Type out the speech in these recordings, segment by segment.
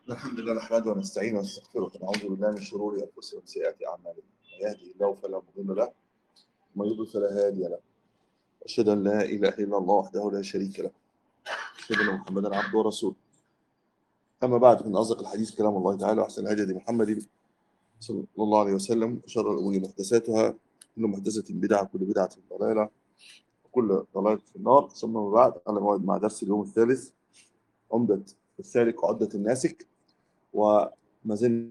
الحمد لله نحمده ونستعينه ونستغفره ونعوذ بالله من شرور انفسنا ومن سيئات اعمالنا من يهده الله فلا مضل له ومن يضلل فلا هادي له اشهد ان لا اله الا الله وحده لا شريك له اشهد ان محمدا عبده ورسوله اما بعد من اصدق الحديث كلام الله تعالى واحسن الهدي محمد صلى الله عليه وسلم وشر الامور محدثاتها كل محدثه بدعه وكل بدعه ضلاله وكل ضلاله في النار ثم بعد على موعد مع درس اليوم الثالث عمده السالك وعدة الناسك وما زلنا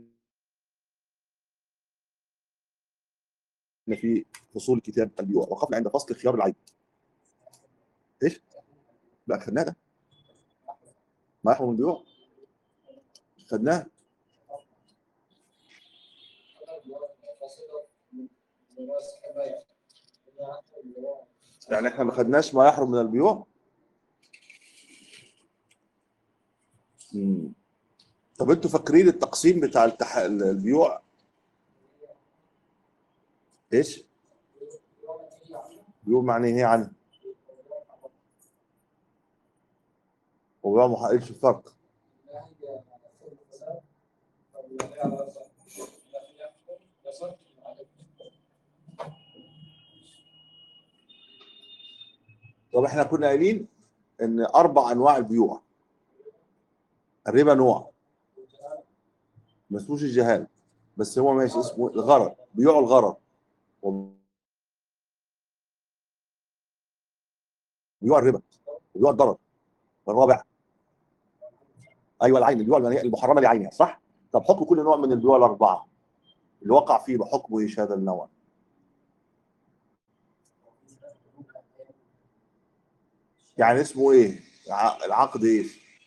في فصول كتاب البيوع وقفنا عند فصل خيار العيب ايش؟ لا خدناه ده ما يحرم البيوع خدناه يعني احنا ما خدناش ما يحرم من البيوع مم. طب انتوا فاكرين التقسيم بتاع التح... البيوع ايش؟ بيوع معنى ايه عنه؟ وبيوع ما حققش الفرق طب احنا كنا قايلين ان اربع انواع البيوع الربا نوع ما اسموش الجهال بس هو ماشي اسمه الغرر بيوع الغرر بيوع الربا وبيوع الضرر الرابع ايوه العين البيوع المحرمه لعينها صح طب حكم كل نوع من البيوع الاربعه اللي وقع فيه بحكمه ايش هذا النوع يعني اسمه ايه العقد ايه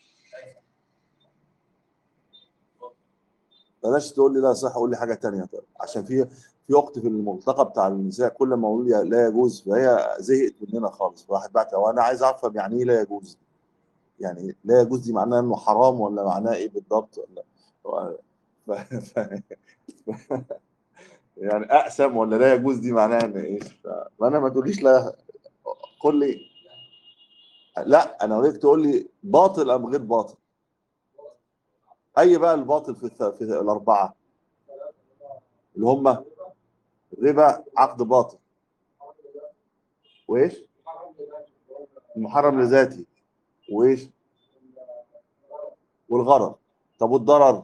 بلاش تقول لي لا صح قول لي حاجه ثانيه طيب عشان في في وقت في الملتقى بتاع النساء كل ما اقول لي لا يجوز فهي زهقت مننا خالص واحد بعت وانا عايز افهم يعني ايه لا يجوز يعني لا يجوز دي معناها انه حرام ولا معناها ايه بالضبط ولا ف... ف... يعني اقسم ولا لا يجوز دي معناها ان ايه فانا ما تقوليش لا قول لي لا انا اريدك تقول لي باطل ام غير باطل اي بقى الباطل في, في الاربعه اللي هم ربا عقد باطل وايش المحرم لذاتي وايش والغرض طب والضرر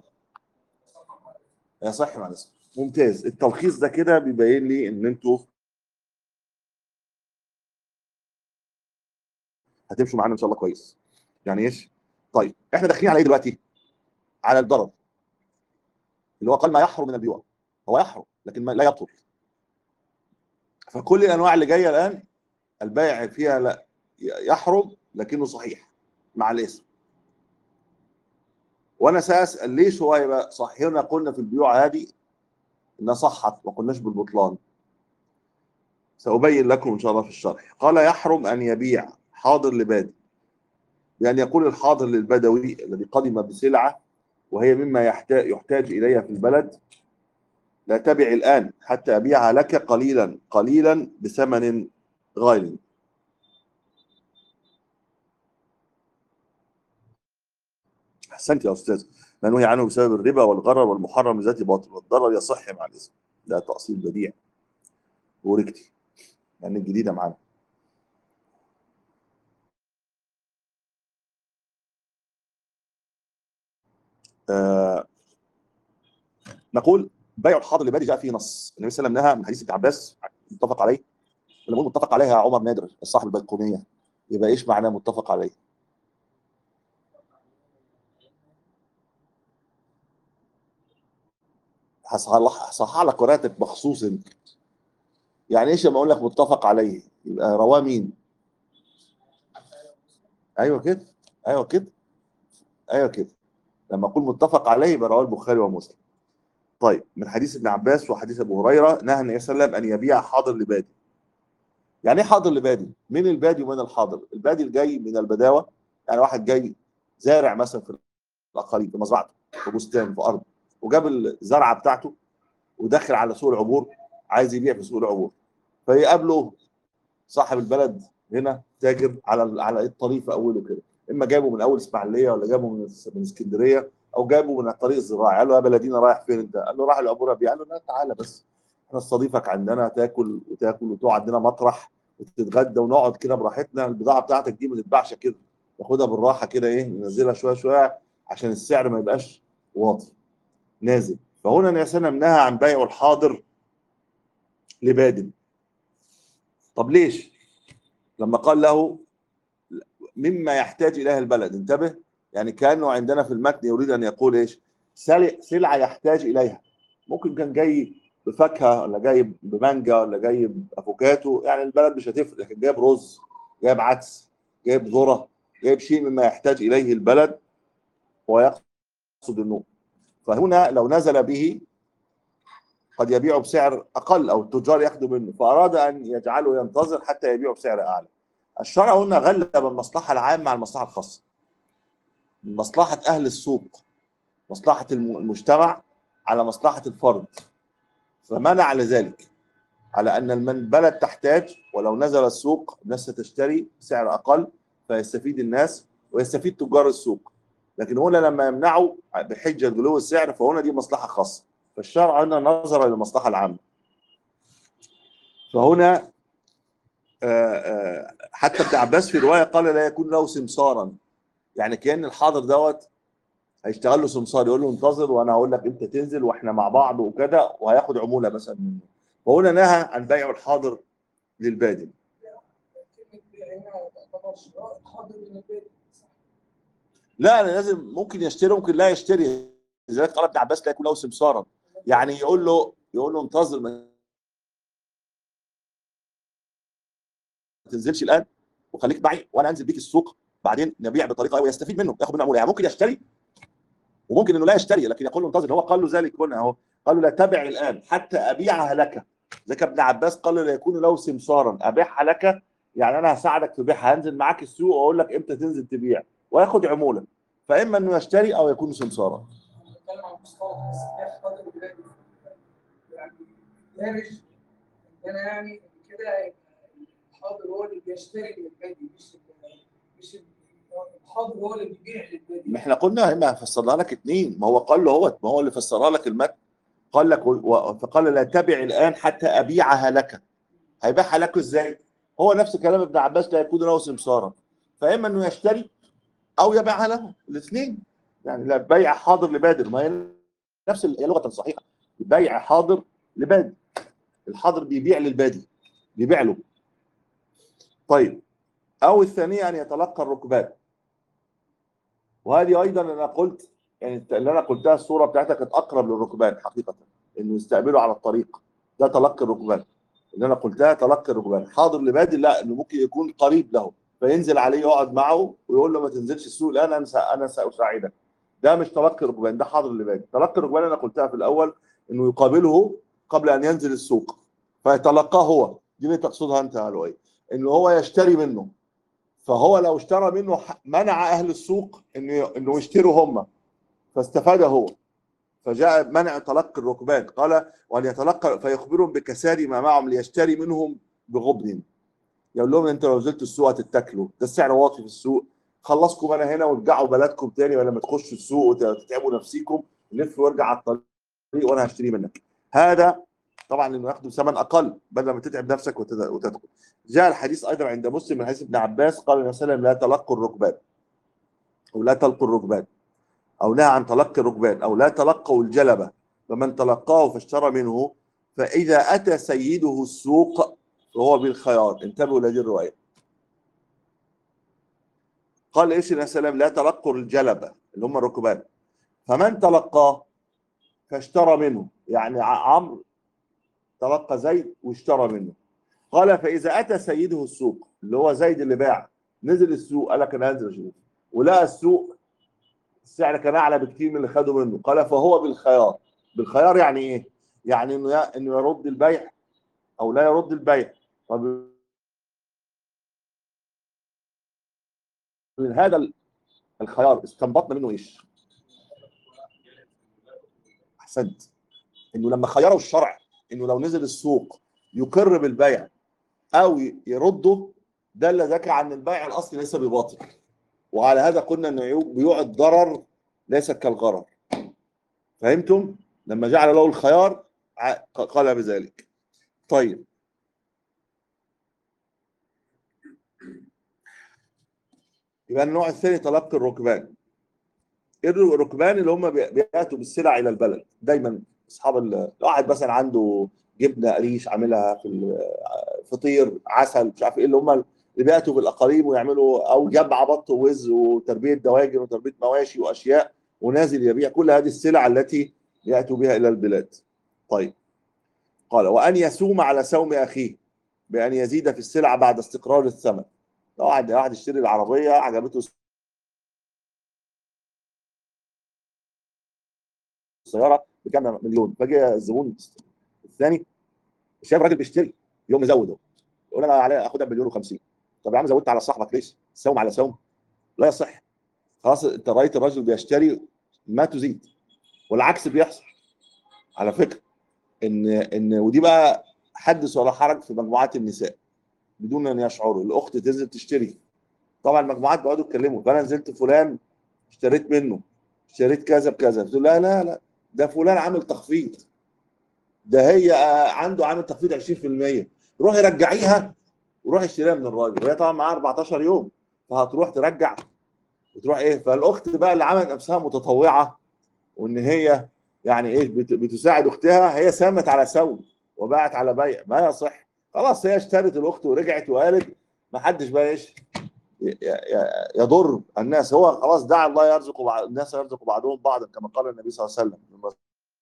يصح مع الاسم ممتاز التلخيص ده كده بيبين لي ان انتوا هتمشوا معانا ان شاء الله كويس يعني ايش طيب احنا داخلين على ايه دلوقتي على الضرر اللي هو قال ما يحرم من البيوع هو يحرم لكن ما لا يبطل فكل الانواع اللي جايه الان البيع فيها لا يحرم لكنه صحيح مع الاسم وانا ساسال ليش هو يبقى صحيح هنا قلنا في البيوع هذه انها صحت ما قلناش بالبطلان سأبين لكم إن شاء الله في الشرح قال يحرم أن يبيع حاضر لبادي يعني يقول الحاضر للبدوي الذي قدم بسلعة وهي مما يحتاج, يحتاج إليها في البلد لا تبع الآن حتى أبيعها لك قليلا قليلا بثمن غالي أحسنت يا أستاذ ما نهي عنه بسبب الربا والغرر والمحرم ذات باطل والضرر يصح مع الاسم ده تأصيل بديع وركتي يعني الجديدة معانا آه نقول بيع الحاضر لبادي جاء فيه نص النبي صلى الله عليه وسلم نهى من حديث ابن عباس متفق عليه لما نقول متفق عليها عمر نادر صاحب البيقونيه يبقى ايش معناه متفق عليه؟ هصحح لك قراءتك مخصوص انت يعني ايش لما اقول لك متفق عليه يبقى رواه مين؟ ايوه كده ايوه كده ايوه كده لما اقول متفق عليه يبقى رواه البخاري ومسلم طيب من حديث ابن عباس وحديث ابو هريره نهى النبي صلى الله عليه وسلم ان يبيع حاضر لبادي يعني ايه حاضر لبادي مين البادي ومين الحاضر البادي الجاي من البداوه يعني واحد جاي زارع مثلا في الاقاليم في مزرعته في بستان في ارض وجاب الزرعه بتاعته ودخل على سوق العبور عايز يبيع في سوق العبور فيقابله صاحب البلد هنا تاجر على على الطريق في اوله كده اما جابه من اول اسماعيليه ولا جابه من من اسكندريه او جابه من الطريق الزراعي قال له يا بلدينا رايح فين انت؟ قال له رايح لابو ربيع قال له لا تعالى بس احنا نستضيفك عندنا تاكل وتاكل وتقعد عندنا مطرح وتتغدى ونقعد كده براحتنا البضاعه بتاعتك دي ما تتباعش كده تاخدها بالراحه كده ايه ننزلها شويه شويه عشان السعر ما يبقاش واطي نازل فهنا النبي صلى الله عليه وسلم نهى عن بيع الحاضر لبادل طب ليش؟ لما قال له مما يحتاج اليه البلد انتبه يعني كانه عندنا في المتن يريد ان يقول ايش؟ سل- سلعه يحتاج اليها ممكن كان جاي بفاكهه ولا جاي بمانجا ولا جاي بافوكاتو يعني البلد مش هتفرق لكن جايب رز جايب عدس جايب ذره جايب شيء مما يحتاج اليه البلد ويقصد النوم فهنا لو نزل به قد يبيع بسعر اقل او التجار ياخذوا منه فاراد ان يجعله ينتظر حتى يبيع بسعر اعلى الشرع هنا غلب المصلحه العامه على المصلحه الخاصه مصلحه اهل السوق مصلحه الم- المجتمع على مصلحه الفرد فمنع لذلك على ان من البلد تحتاج ولو نزل السوق الناس ستشتري بسعر اقل فيستفيد الناس ويستفيد تجار السوق لكن هنا لما يمنعوا بحجه غلو السعر فهنا دي مصلحه خاصه فالشرع هنا نظر للمصلحه العامه فهنا آه، آه، حتى ابن عباس في روايه قال لا يكون له سمسارا يعني كان الحاضر دوت هيشتغل له سمسار يقول له انتظر وانا هقول لك امتى تنزل واحنا مع بعض وكده وهياخد عموله مثلا منه وهنا نهى عن بيع الحاضر للبادل كلمة بيع هنا تعتبر شراء حاضر من البيت لا انا لازم ممكن يشتري ممكن لا يشتري لذلك قال ابن عباس لا يكون له سمسارا يعني يقول له يقول له انتظر ما تنزلش الان وخليك معي وانا انزل بيك السوق بعدين نبيع بطريقه ويستفيد منه ياخد منه عموله يعني ممكن يشتري وممكن انه لا يشتري لكن يقول له انتظر هو قال له ذلك هنا اهو قال له لا تبع الان حتى ابيعها لك ذاك ابن عباس قال له لا يكون له سمسارا ابيعها لك يعني انا هساعدك في بيعها هنزل معاك السوق واقول لك امتى تنزل تبيع وياخد عموله فاما انه يشتري او يكون سمسارا بتكلم عن مصطلح بس بيع حاضر البيت يعني دارج ان انا يعني كده يبقى الحاضر هو اللي بيشتري من البيت مش ال- مش ال- الحاضر هو اللي بيبيع للبيت ما احنا قلنا ما فسرنا لك اتنين ما هو قال له هو ما هو اللي فسرها لك المتن قال لك و- فقال لا تبع الان حتى ابيعها لك هيبيعها لك ازاي؟ هو نفس كلام ابن عباس لا يكون له سمسارا فاما انه يشتري او يبيعها له الاثنين يعني لا بيع حاضر لبادر ما هي نفس ال- هي لغه صحيحه بيع حاضر لبادر الحاضر بيبيع للبادي بيبيع له طيب او الثانيه ان يتلقى الركبان وهذه ايضا انا قلت يعني اللي انا قلتها الصوره بتاعتها كانت اقرب للركبان حقيقه انه يستقبلوا على الطريق ده تلقي الركبان اللي انا قلتها تلقي الركبان حاضر لبادي لا انه ممكن يكون قريب له فينزل عليه يقعد معه ويقول له ما تنزلش السوق الان انا سا- انا ساساعدك ده مش تلقي الركبان ده حاضر لبادي تلقي الركبان انا قلتها في الاول انه يقابله قبل ان ينزل السوق فيتلقاه هو دي اللي تقصدها انت يا لؤي انه هو يشتري منه فهو لو اشترى منه ح- منع اهل السوق انه انه يشتروا هم فاستفاد هو فجاء منع تلقي الركبان قال وان يتلقى فيخبرهم بكساد ما معهم ليشتري منهم بغبن يقول لهم انتوا لو نزلتوا السوق هتتاكلوا ده السعر واطي في السوق خلصكم انا هنا وارجعوا بلدكم تاني ولا ما تخشوا السوق وتتعبوا نفسيكم لف وارجع على الطريق وانا هشتري منك هذا طبعا انه ياخدوا ثمن اقل بدل ما تتعب نفسك وتد- وتدخل جاء الحديث ايضا عند مسلم من حديث ابن عباس قال النبي صلى الله عليه وسلم لا تلقوا الركبان او لا تلقوا الركبان او نهى عن تلقي الركبان او لا تلقوا الجلبه فمن تلقاه فاشترى منه فاذا اتى سيده السوق فهو بالخيار انتبهوا لهذه الروايه قال ايش النبي صلى الله عليه وسلم لا تلقوا الجلبه اللي هم الركبان فمن تلقاه فاشترى منه يعني ع- عمرو تلقى زيد واشترى منه قال فاذا اتى سيده السوق اللي هو زيد اللي باع نزل السوق قال لك انا هنزل اشوف ولقى السوق السعر كان اعلى بكتير من اللي خده منه قال فهو بالخيار بالخيار يعني ايه؟ يعني انه ي- انه يرد البيع او لا يرد البيع طب من هذا الخيار استنبطنا منه ايش؟ احسنت انه لما خيره الشرع انه لو نزل السوق يقر بالبيع او يرده دل ذاك عن البيع الاصلي ليس بباطل وعلى هذا قلنا ان عيوب بيوع الضرر ليست كالغرر فهمتم لما جعل له الخيار ع- قال بذلك طيب يبقى النوع الثاني تلقي الركبان الركبان اللي هم بي- بياتوا بالسلع الى البلد دايما اصحاب ال- واحد مثلا عنده جبنه قريش عاملها في ال- فطير عسل مش عارف ايه اللي هم اللي بياتوا بالاقاليم ويعملوا او جمع بط ووز وتربيه دواجن وتربيه مواشي واشياء ونازل يبيع كل هذه السلع التي ياتوا بها الى البلاد. طيب قال وان يسوم على سوم اخيه بان يزيد في السلع بعد استقرار الثمن. لو واحد واحد يشتري العربيه عجبته السياره بكام مليون فجاه الزبون الثاني شايف الراجل بيشتري يقوم يزوده يقول انا علي اخدها بمليون و50 طب يا عم زودت على صاحبك ليش؟ سوم على سوم لا يصح خلاص انت رايت الراجل بيشتري ما تزيد والعكس بيحصل على فكره ان ان ودي بقى حدث ولا حرج في مجموعات النساء بدون ان يشعروا الاخت تنزل تشتري طبعا المجموعات بيقعدوا يتكلموا فانا نزلت فلان اشتريت منه اشتريت كذا بكذا تقول لا لا لا ده فلان عامل تخفيض ده هي آه، عنده عامل تخفيض 20% روحي رجعيها وروحي اشتريها من الراجل وهي طبعا معاها 14 يوم فهتروح ترجع وتروح ايه فالاخت بقى اللي عملت نفسها متطوعه وان هي يعني ايه بت- بتساعد اختها هي سامت على سوم وباعت على بيع ما يصح خلاص هي اشترت الاخت ورجعت وقالت ما حدش بقى ايش ي- ي- يضر الناس هو خلاص دعا الله يرزق بعض الناس يرزق بعضهم بعضا كما قال النبي صلى الله عليه وسلم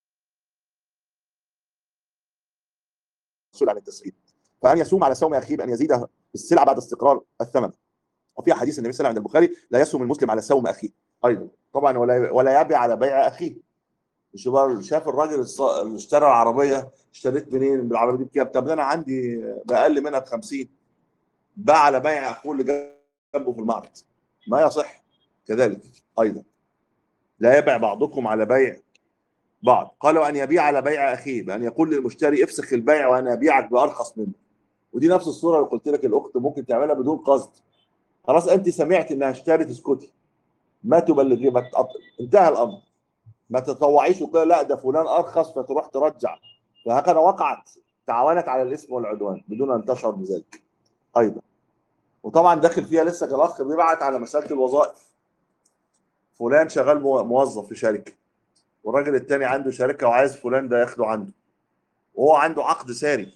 المسؤول عن التسعير فان يصوم على صوم اخيه بان يزيد السلعه بعد استقرار الثمن وفي حديث النبي صلى الله عليه وسلم عند البخاري لا يصوم المسلم على صوم اخيه ايضا طبعا ولا ولا يبيع على بيع اخيه مش بقى شاف الراجل الص- اللي اشترى العربيه اشتريت منين بالعربيه دي بكام طب ده انا عندي باقل منها ب 50 باع على بيع اخوه اللي جنبه في المعرض ما يصح كذلك ايضا لا يبيع بعضكم على بيع بعض قال وان يبيع على بيع اخيه بان يقول للمشتري افسخ البيع وانا ابيعك بارخص منه ودي نفس الصوره اللي قلت لك الاخت ممكن تعملها بدون قصد خلاص انت سمعت انها اشترت اسكتي ما تبلغي ما تقط... انتهى الامر ما تطوعيش وتقول لا ده فلان ارخص فتروح ترجع فهكذا وقعت تعاونت على الاثم والعدوان بدون ان تشعر بذلك ايضا وطبعا داخل فيها لسه الاخ بيبعت على مساله الوظائف فلان شغال مو- موظف في شركه والراجل التاني عنده شركه وعايز فلان ده ياخده عنده وهو عنده عقد ساري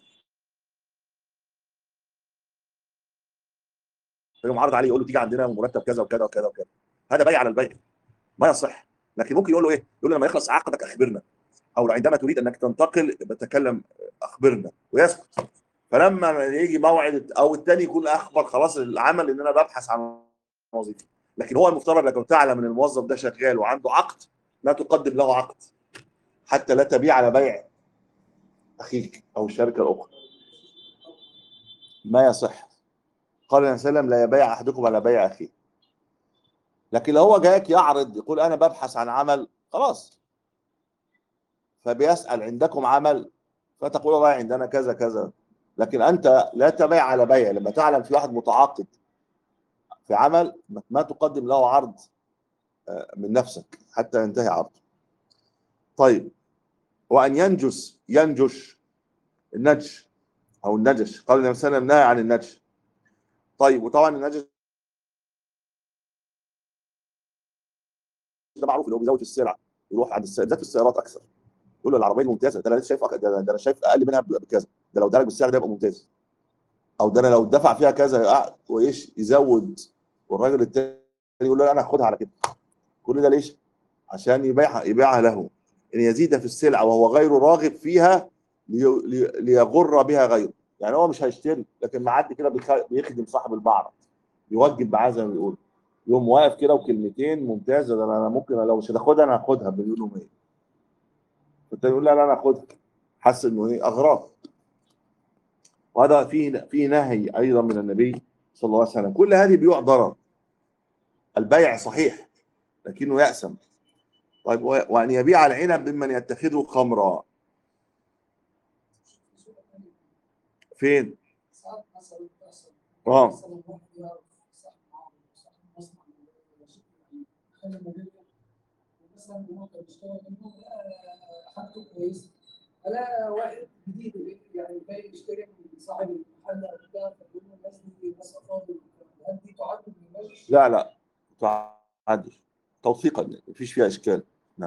يقوم عرض عليه يقول له تيجي عندنا مرتب كذا وكذا وكذا وكذا هذا بيع على البيع ما يصح لكن ممكن يقول له ايه؟ يقول له لما يخلص عقدك اخبرنا او عندما تريد انك تنتقل بتكلم اخبرنا ويسكت فلما يجي موعد او الثاني يكون اخبر خلاص العمل ان انا ببحث عن وظيفه لكن هو المفترض انك لو تعلم ان الموظف ده شغال وعنده عقد لا تقدم له عقد حتى لا تبيع على بيع اخيك او الشركه الاخرى ما يصح قال النبي صلى الله عليه وسلم لا يبيع احدكم على بيع اخيه لكن لو هو جاك يعرض يقول انا ببحث عن عمل خلاص فبيسال عندكم عمل فتقول والله عندنا كذا كذا لكن انت لا تبيع على بيع لما تعلم في واحد متعاقد في عمل ما تقدم له عرض آه، من نفسك حتى ينتهي عرضه طيب وان ينجس ينجش النجش او النجش قال النبي صلى الله عليه وسلم نهى عن النجش طيب وطبعا النجش ده معروف اللي هو بيزود في السلعه يروح عند الس- بالذات في السيارات اكثر يقول له العربيه دي ممتازه ده انا لسه شايف أك- ده, ده انا شايف اقل منها ب- بكذا ده لو ادالك بالسعر ده يبقى ممتاز او ده انا لو دفع فيها كذا يقع- وايش يزود والراجل التاني يقول له انا هاخدها على كده كل ده ليش؟ عشان يبيعها يبيعها له ان يزيد في السلعه وهو غير راغب فيها لي- لي- ليغر بها غيره يعني هو مش هيشتري لكن معدي كده بيخ- بيخدم صاحب المعرض يوجب معاه زي ما بيقولوا يقوم واقف كده وكلمتين ممتازه ده انا ممكن لو مش هتاخدها انا هاخدها بمليون ومية فالتاني يقول لا لا انا هاخدها حس انه ايه اغراض وهذا فيه فيه نهي ايضا من النبي صلى الله عليه وسلم كل هذه بيوع ضرر البيع صحيح لكنه يأسم طيب و- وان يبيع العنب ممن يتخذه خمرا فين؟ ساعات مثلا بتحصل اه مثلا واحد يعرف صاحب معرض صاحب مصنع ولا شيء يعني خلي المدينة مثلا هو كان بيشتغل منه لقى حاجته كويسه فلا واحد جديد يعني جاي يشتري من صاحب المحل بتاع فبيقول له الناس دي ناس افاضل هل دي تعد من المجلس؟ لا لا تعدل توثيقا مفيش فيها اشكال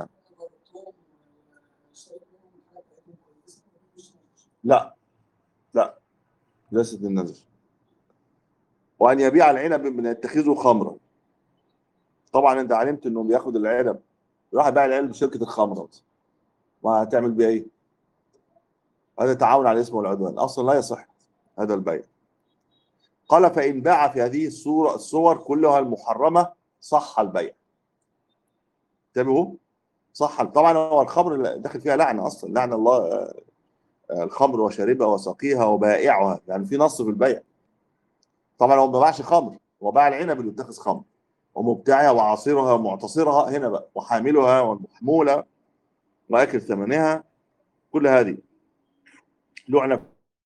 لا لا ليست النذر وان يبيع العنب من يتخذه خمرا طبعا انت علمت انه بياخد العنب يروح يبيع العنب بشركه الخمره وهتعمل بيها ايه؟ هذا تعاون على الاسم والعدوان اصلا لا يصح هذا البيع قال فان باع في هذه الصوره الصور كلها المحرمه صح البيع انتبهوا صح طبعا هو الخمر داخل فيها لعنه اصلا لعن الله آه، آه، الخمر وشاربها وساقيها وبائعها يعني في نص في البيع طبعا هو ما باعش خمر هو باع العنب اللي بيتخذ خمر ومبتاعها وعاصرها ومعتصرها هنا بقى وحاملها والمحموله واكل ثمنها كل هذه لعنه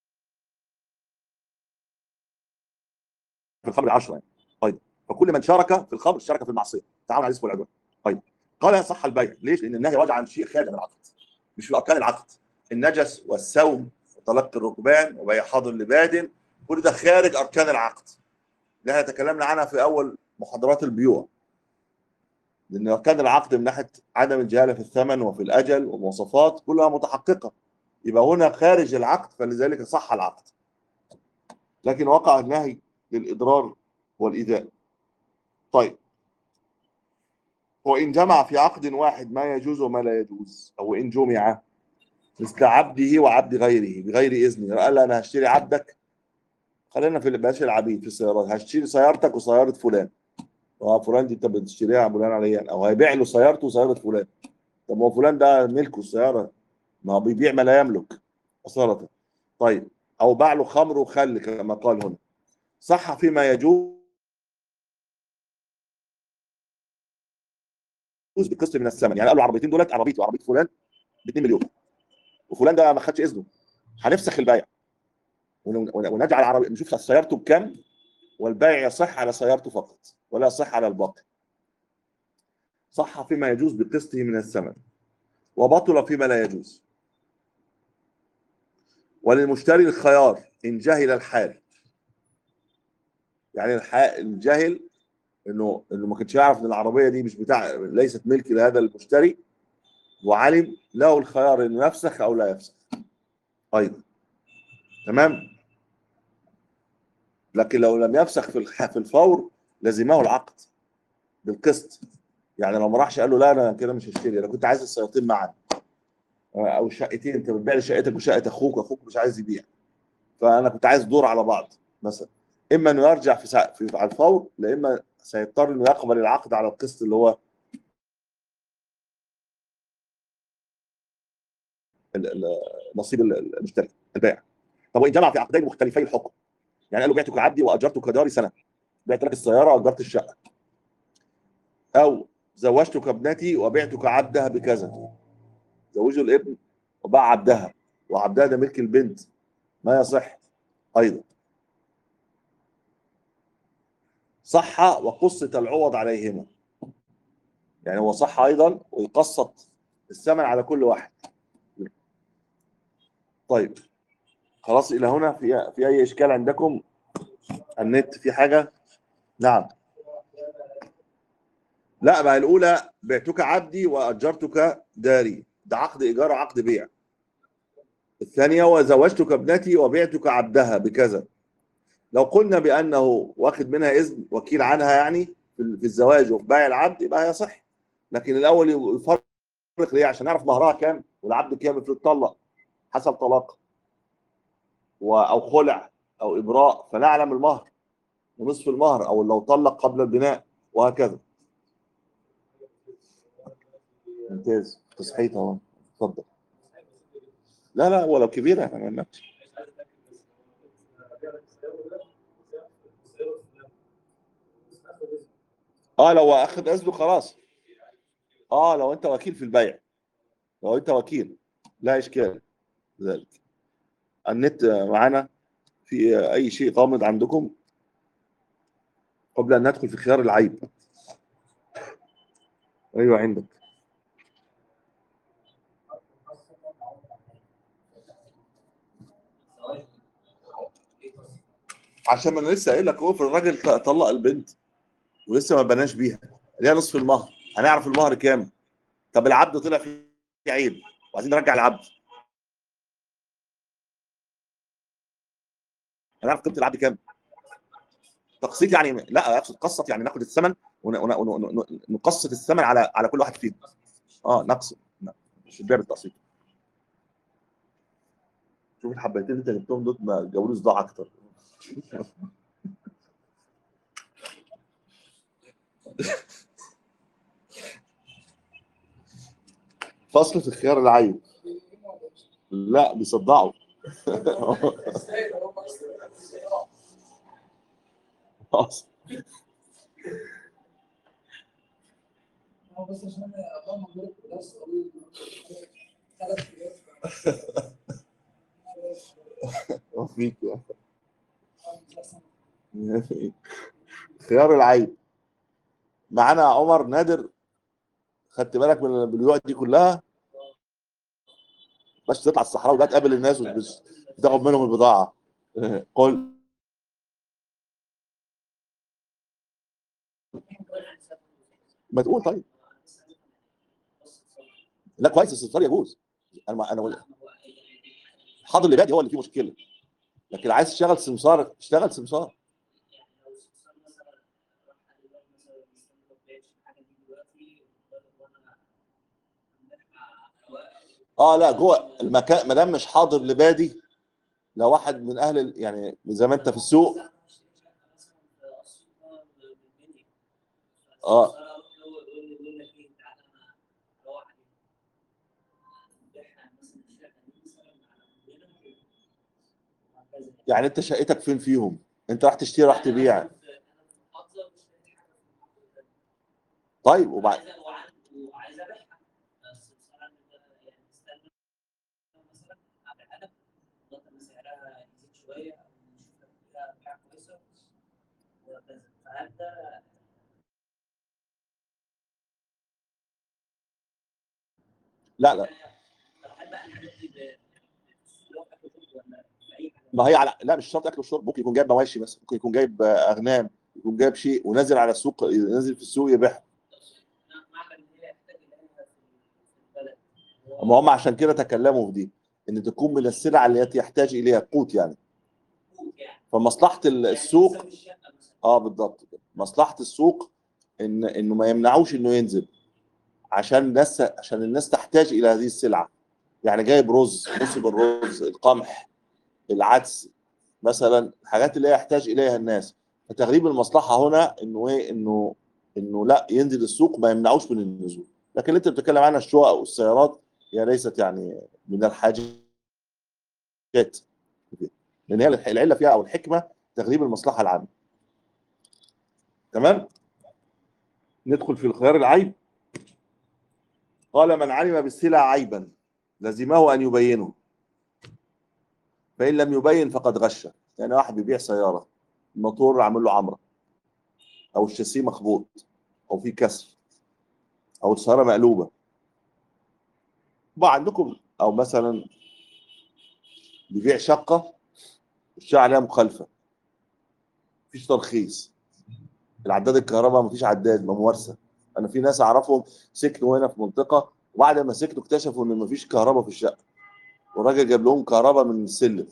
في الخمر عشرة يعني طيب فكل من شارك في الخمر شارك في المعصيه تعاون على الاسم والعدوان طيب قال صح البيع ليش؟ لان النهي راجع عن شيء خارج من العقد مش في اركان العقد النجس والسوم وطلاق الركبان وبيع حاضر لباد كل ده خارج اركان العقد اللي احنا تكلمنا عنها في اول محاضرات البيوع لان اركان العقد من ناحيه عدم الجهاله في الثمن وفي الاجل والمواصفات كلها متحققه يبقى هنا خارج العقد فلذلك صح العقد لكن وقع النهي للاضرار والايذاء طيب وإن جمع في عقد واحد ما يجوز وما لا يجوز أو إن جمع مثل عبده وعبد غيره بغير إذنه قال أنا هشتري عبدك خلينا في بلاش العبيد في السيارات هشتري سيارتك وسيارة فلان وفلان دي أنت بتشتريها بناء عليا أو هيبيع له سيارته وسيارة فلان طب ما هو فلان ده ملكه السيارة ما هو بيبيع ما لا يملك أصالة طيب أو باع له خمر وخل كما قال هنا صح فيما يجوز يجوز بقسط من الثمن يعني قالوا العربيتين دولت عربيتي وعربيه فلان ب 2 مليون وفلان ده ما خدش اذنه هنفسخ البيع ون- ون- ونجعل عربي نشوف سيارته بكام والبيع يصح على سيارته فقط ولا يصح على الباقي صح فيما يجوز بقسطه من الثمن وبطل فيما لا يجوز وللمشتري الخيار ان جهل الحال يعني الح- الجاهل انه انه ما كانش يعرف ان العربيه دي مش بتاع ليست ملك لهذا المشتري وعلم له الخيار انه يفسخ او لا يفسخ ايضا تمام لكن لو لم يفسخ في الح- في الفور لزمه العقد بالقسط يعني لو ما راحش قال له لا انا كده مش هشتري انا كنت عايز السيارتين معا او الشقتين انت بتبيع لي شقتك وشقه اخوك واخوك مش عايز يبيع فانا كنت عايز دور على بعض مثلا اما انه يرجع في, سا... في على الفور لا اما سيضطر انه يقبل العقد على القسط اللي هو ال- ال- نصيب ال- المشتري البائع طب وان جمع في عقدين مختلفي الحكم يعني قال له بعتك عبدي واجرتك داري سنه بعت لك السياره واجرت الشقه او زوجتك ابنتي وبعتك عبدها بكذا زوجه الابن وباع عبدها وعبدها ده ملك البنت ما يصح ايضا صح وقصة العوض عليهما يعني هو صح ايضا ويقسط الثمن على كل واحد طيب خلاص الى هنا في في اي اشكال عندكم النت في حاجه نعم لا ما الاولى بعتك عبدي واجرتك داري ده عقد ايجار وعقد بيع الثانيه وزوجتك ابنتي وبعتك عبدها بكذا لو قلنا بانه واخد منها اذن وكيل عنها يعني في في الزواج وفي بيع العبد يبقى يصح لكن الاول يفرق ليه عشان نعرف مهرها كام والعبد كام افرض طلق حسب طلاق و- او خلع او ابراء فنعلم المهر ونصف المهر او لو طلق قبل البناء وهكذا ممتاز تصحيح اهو اتفضل لا لا ولو كبيره انا ما اه لو اخذ اذنه خلاص اه لو انت وكيل في البيع لو انت وكيل لا اشكال ذلك النت معانا في اي شيء غامض عندكم قبل ان ندخل في خيار العيب ايوه عندك عشان ما انا لسه قايل لك هو في الراجل ط- طلق البنت ولسه ما بناش بيها ليها نصف المهر هنعرف المهر كام طب العبد طلع فيه عيب وعايزين نرجع العبد هنعرف قيمه العبد كام تقسيط يعني لا اقصد قسط يعني ناخد الثمن ون- ون- ون- ون- نقسط الثمن على على كل واحد فيهم اه نقسط لا، مش البيع بالتقسيط شوف الحبيتين اللي انت جبتهم دول ما جابولي صداع اكتر فصل في خيار العيب لا بيصدعوا ازاي ده هو اصلا أصل. هو بس عشان اضمن دول بس اقول ثلاث ايام فيك خيار العيب معانا عمر نادر خدت بالك من البيوع دي كلها باش تطلع الصحراء وبقى تقابل الناس وتبص تاخد منهم البضاعه قل ما تقول طيب لا كويس الاستفسار يجوز انا ما انا ولا- الحاضر اللي بادي هو اللي فيه مشكله لكن عايز تشتغل سمسار اشتغل سمسار اه لا جوه المكان ما دام مش حاضر لبادي لو واحد من اهل ال- يعني زي ما انت في السوق اه يعني انت شقتك فين فيهم انت راح تشتري راح تبيع طيب وبعد وعايز ابيعها بس بصراحه يعني استنى مثلا ابيعها لك لغايه ما سعرها يزيد شويه او نشوف لو فيها بيعه كويسه وهكذا فهل ده لا لا طب هل بقى الحاجات دي ب- لو اكل وشرب ولا في اي حاجه؟ ما هي على لا مش شرط اكل وشرب ممكن يكون جايب مواشي بس ممكن يكون جايب آه، اغنام يكون جايب شيء ونازل على السوق نازل في السوق يبيعها معمل ان هي يحتاج اليها في في البلد ما هم عشان كده تكلموا في دي ان تكون من السلع التي يحتاج اليها قوت يعني قوت يعني فمصلحه ال- يعني السوق تساوي الشقه مثلا اه بالضبط كده مصلحه السوق ان انه ما يمنعوش انه ينزل عشان الناس عشان الناس تحتاج الى هذه السلعه يعني جايب رز نصب الرز القمح العدس مثلا الحاجات اللي هي يحتاج اليها الناس فتغريب المصلحه هنا انه ايه انه انه لا ينزل السوق ما يمنعوش من النزول لكن اللي انت بتتكلم عنها الشقق والسيارات هي ليست يعني من الحاجات لان هي العله فيها او الحكمه تغريب المصلحه العامه تمام ندخل في الخيار العيب قال من علم بالسلع عيبا لزمه ان يبينه فان لم يبين فقد غش يعني واحد بيبيع سياره الموتور عامل له عمره او الشاسيه مخبوط او في كسر او السياره مقلوبه بقى عندكم او مثلا بيبيع شقه الشقه عليها مخالفه مفيش ترخيص العداد الكهرباء مفيش عداد ممارسه انا في ناس اعرفهم سكنوا هنا في منطقه وبعد ما سكنوا اكتشفوا ان مفيش كهرباء في الشقه والراجل جاب لهم كهرباء من السلم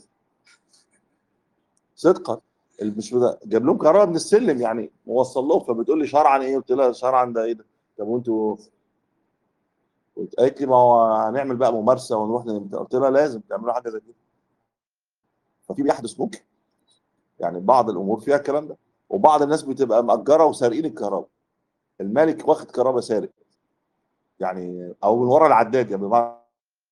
صدقا اللي مش بدا جاب لهم كهرباء من السلم يعني موصل لهم فبتقول لي شرعا ايه قلت لها شرعا ده ايه ده طب وانتوا قلت قالت لي ما هو هنعمل بقى ممارسه ونروح ن- قلت لها لازم تعملوا حاجه زي كده ففي بيحدث ممكن يعني بعض الامور فيها الكلام ده وبعض الناس بتبقى مأجره وسارقين الكهرباء المالك واخد كهرباء سارق يعني او من ورا العداد يعني بمعنى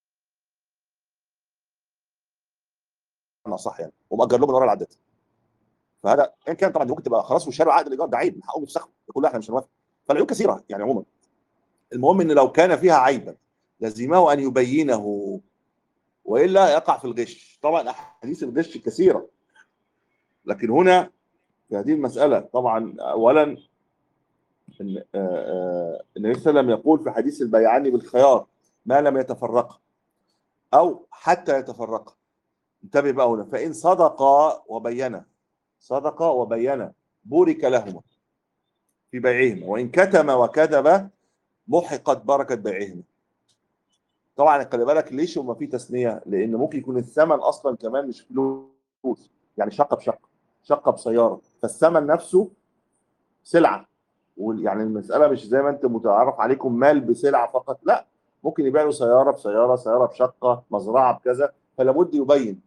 صح يعني ومأجر لهم من ورا العداد فهذا ان كان طبعا دي ممكن تبقى خلاص وشالوا عقد الايجار ده عيب من حقهم يفسخوا يقول لا احنا مش هنوافق فالعيوب كثيره يعني عموما المهم ان لو كان فيها عيبا لزمه ان يبينه والا يقع في الغش طبعا احاديث الغش كثيره لكن هنا في هذه المساله طبعا اولا ان آه، آه، النبي صلى الله عليه وسلم يقول في حديث البيعان بالخيار ما لم يتفرقا او حتى يتفرقا انتبه بقى هنا فان صدقا وبينا صدق وبين بورك لهما في بيعهما وان كتم وكذب محقت بركه بيعهما طبعا خلي بالك ليش وما في تثنيه لان ممكن يكون الثمن اصلا كمان مش فلوس يعني شقه بشقه شقه بسياره فالثمن نفسه سلعه وال- يعني المساله مش زي ما انت متعرف عليكم مال بسلعه فقط لا ممكن يبيع له سياره بسياره سياره بشقه مزرعه بكذا فلا بد يبين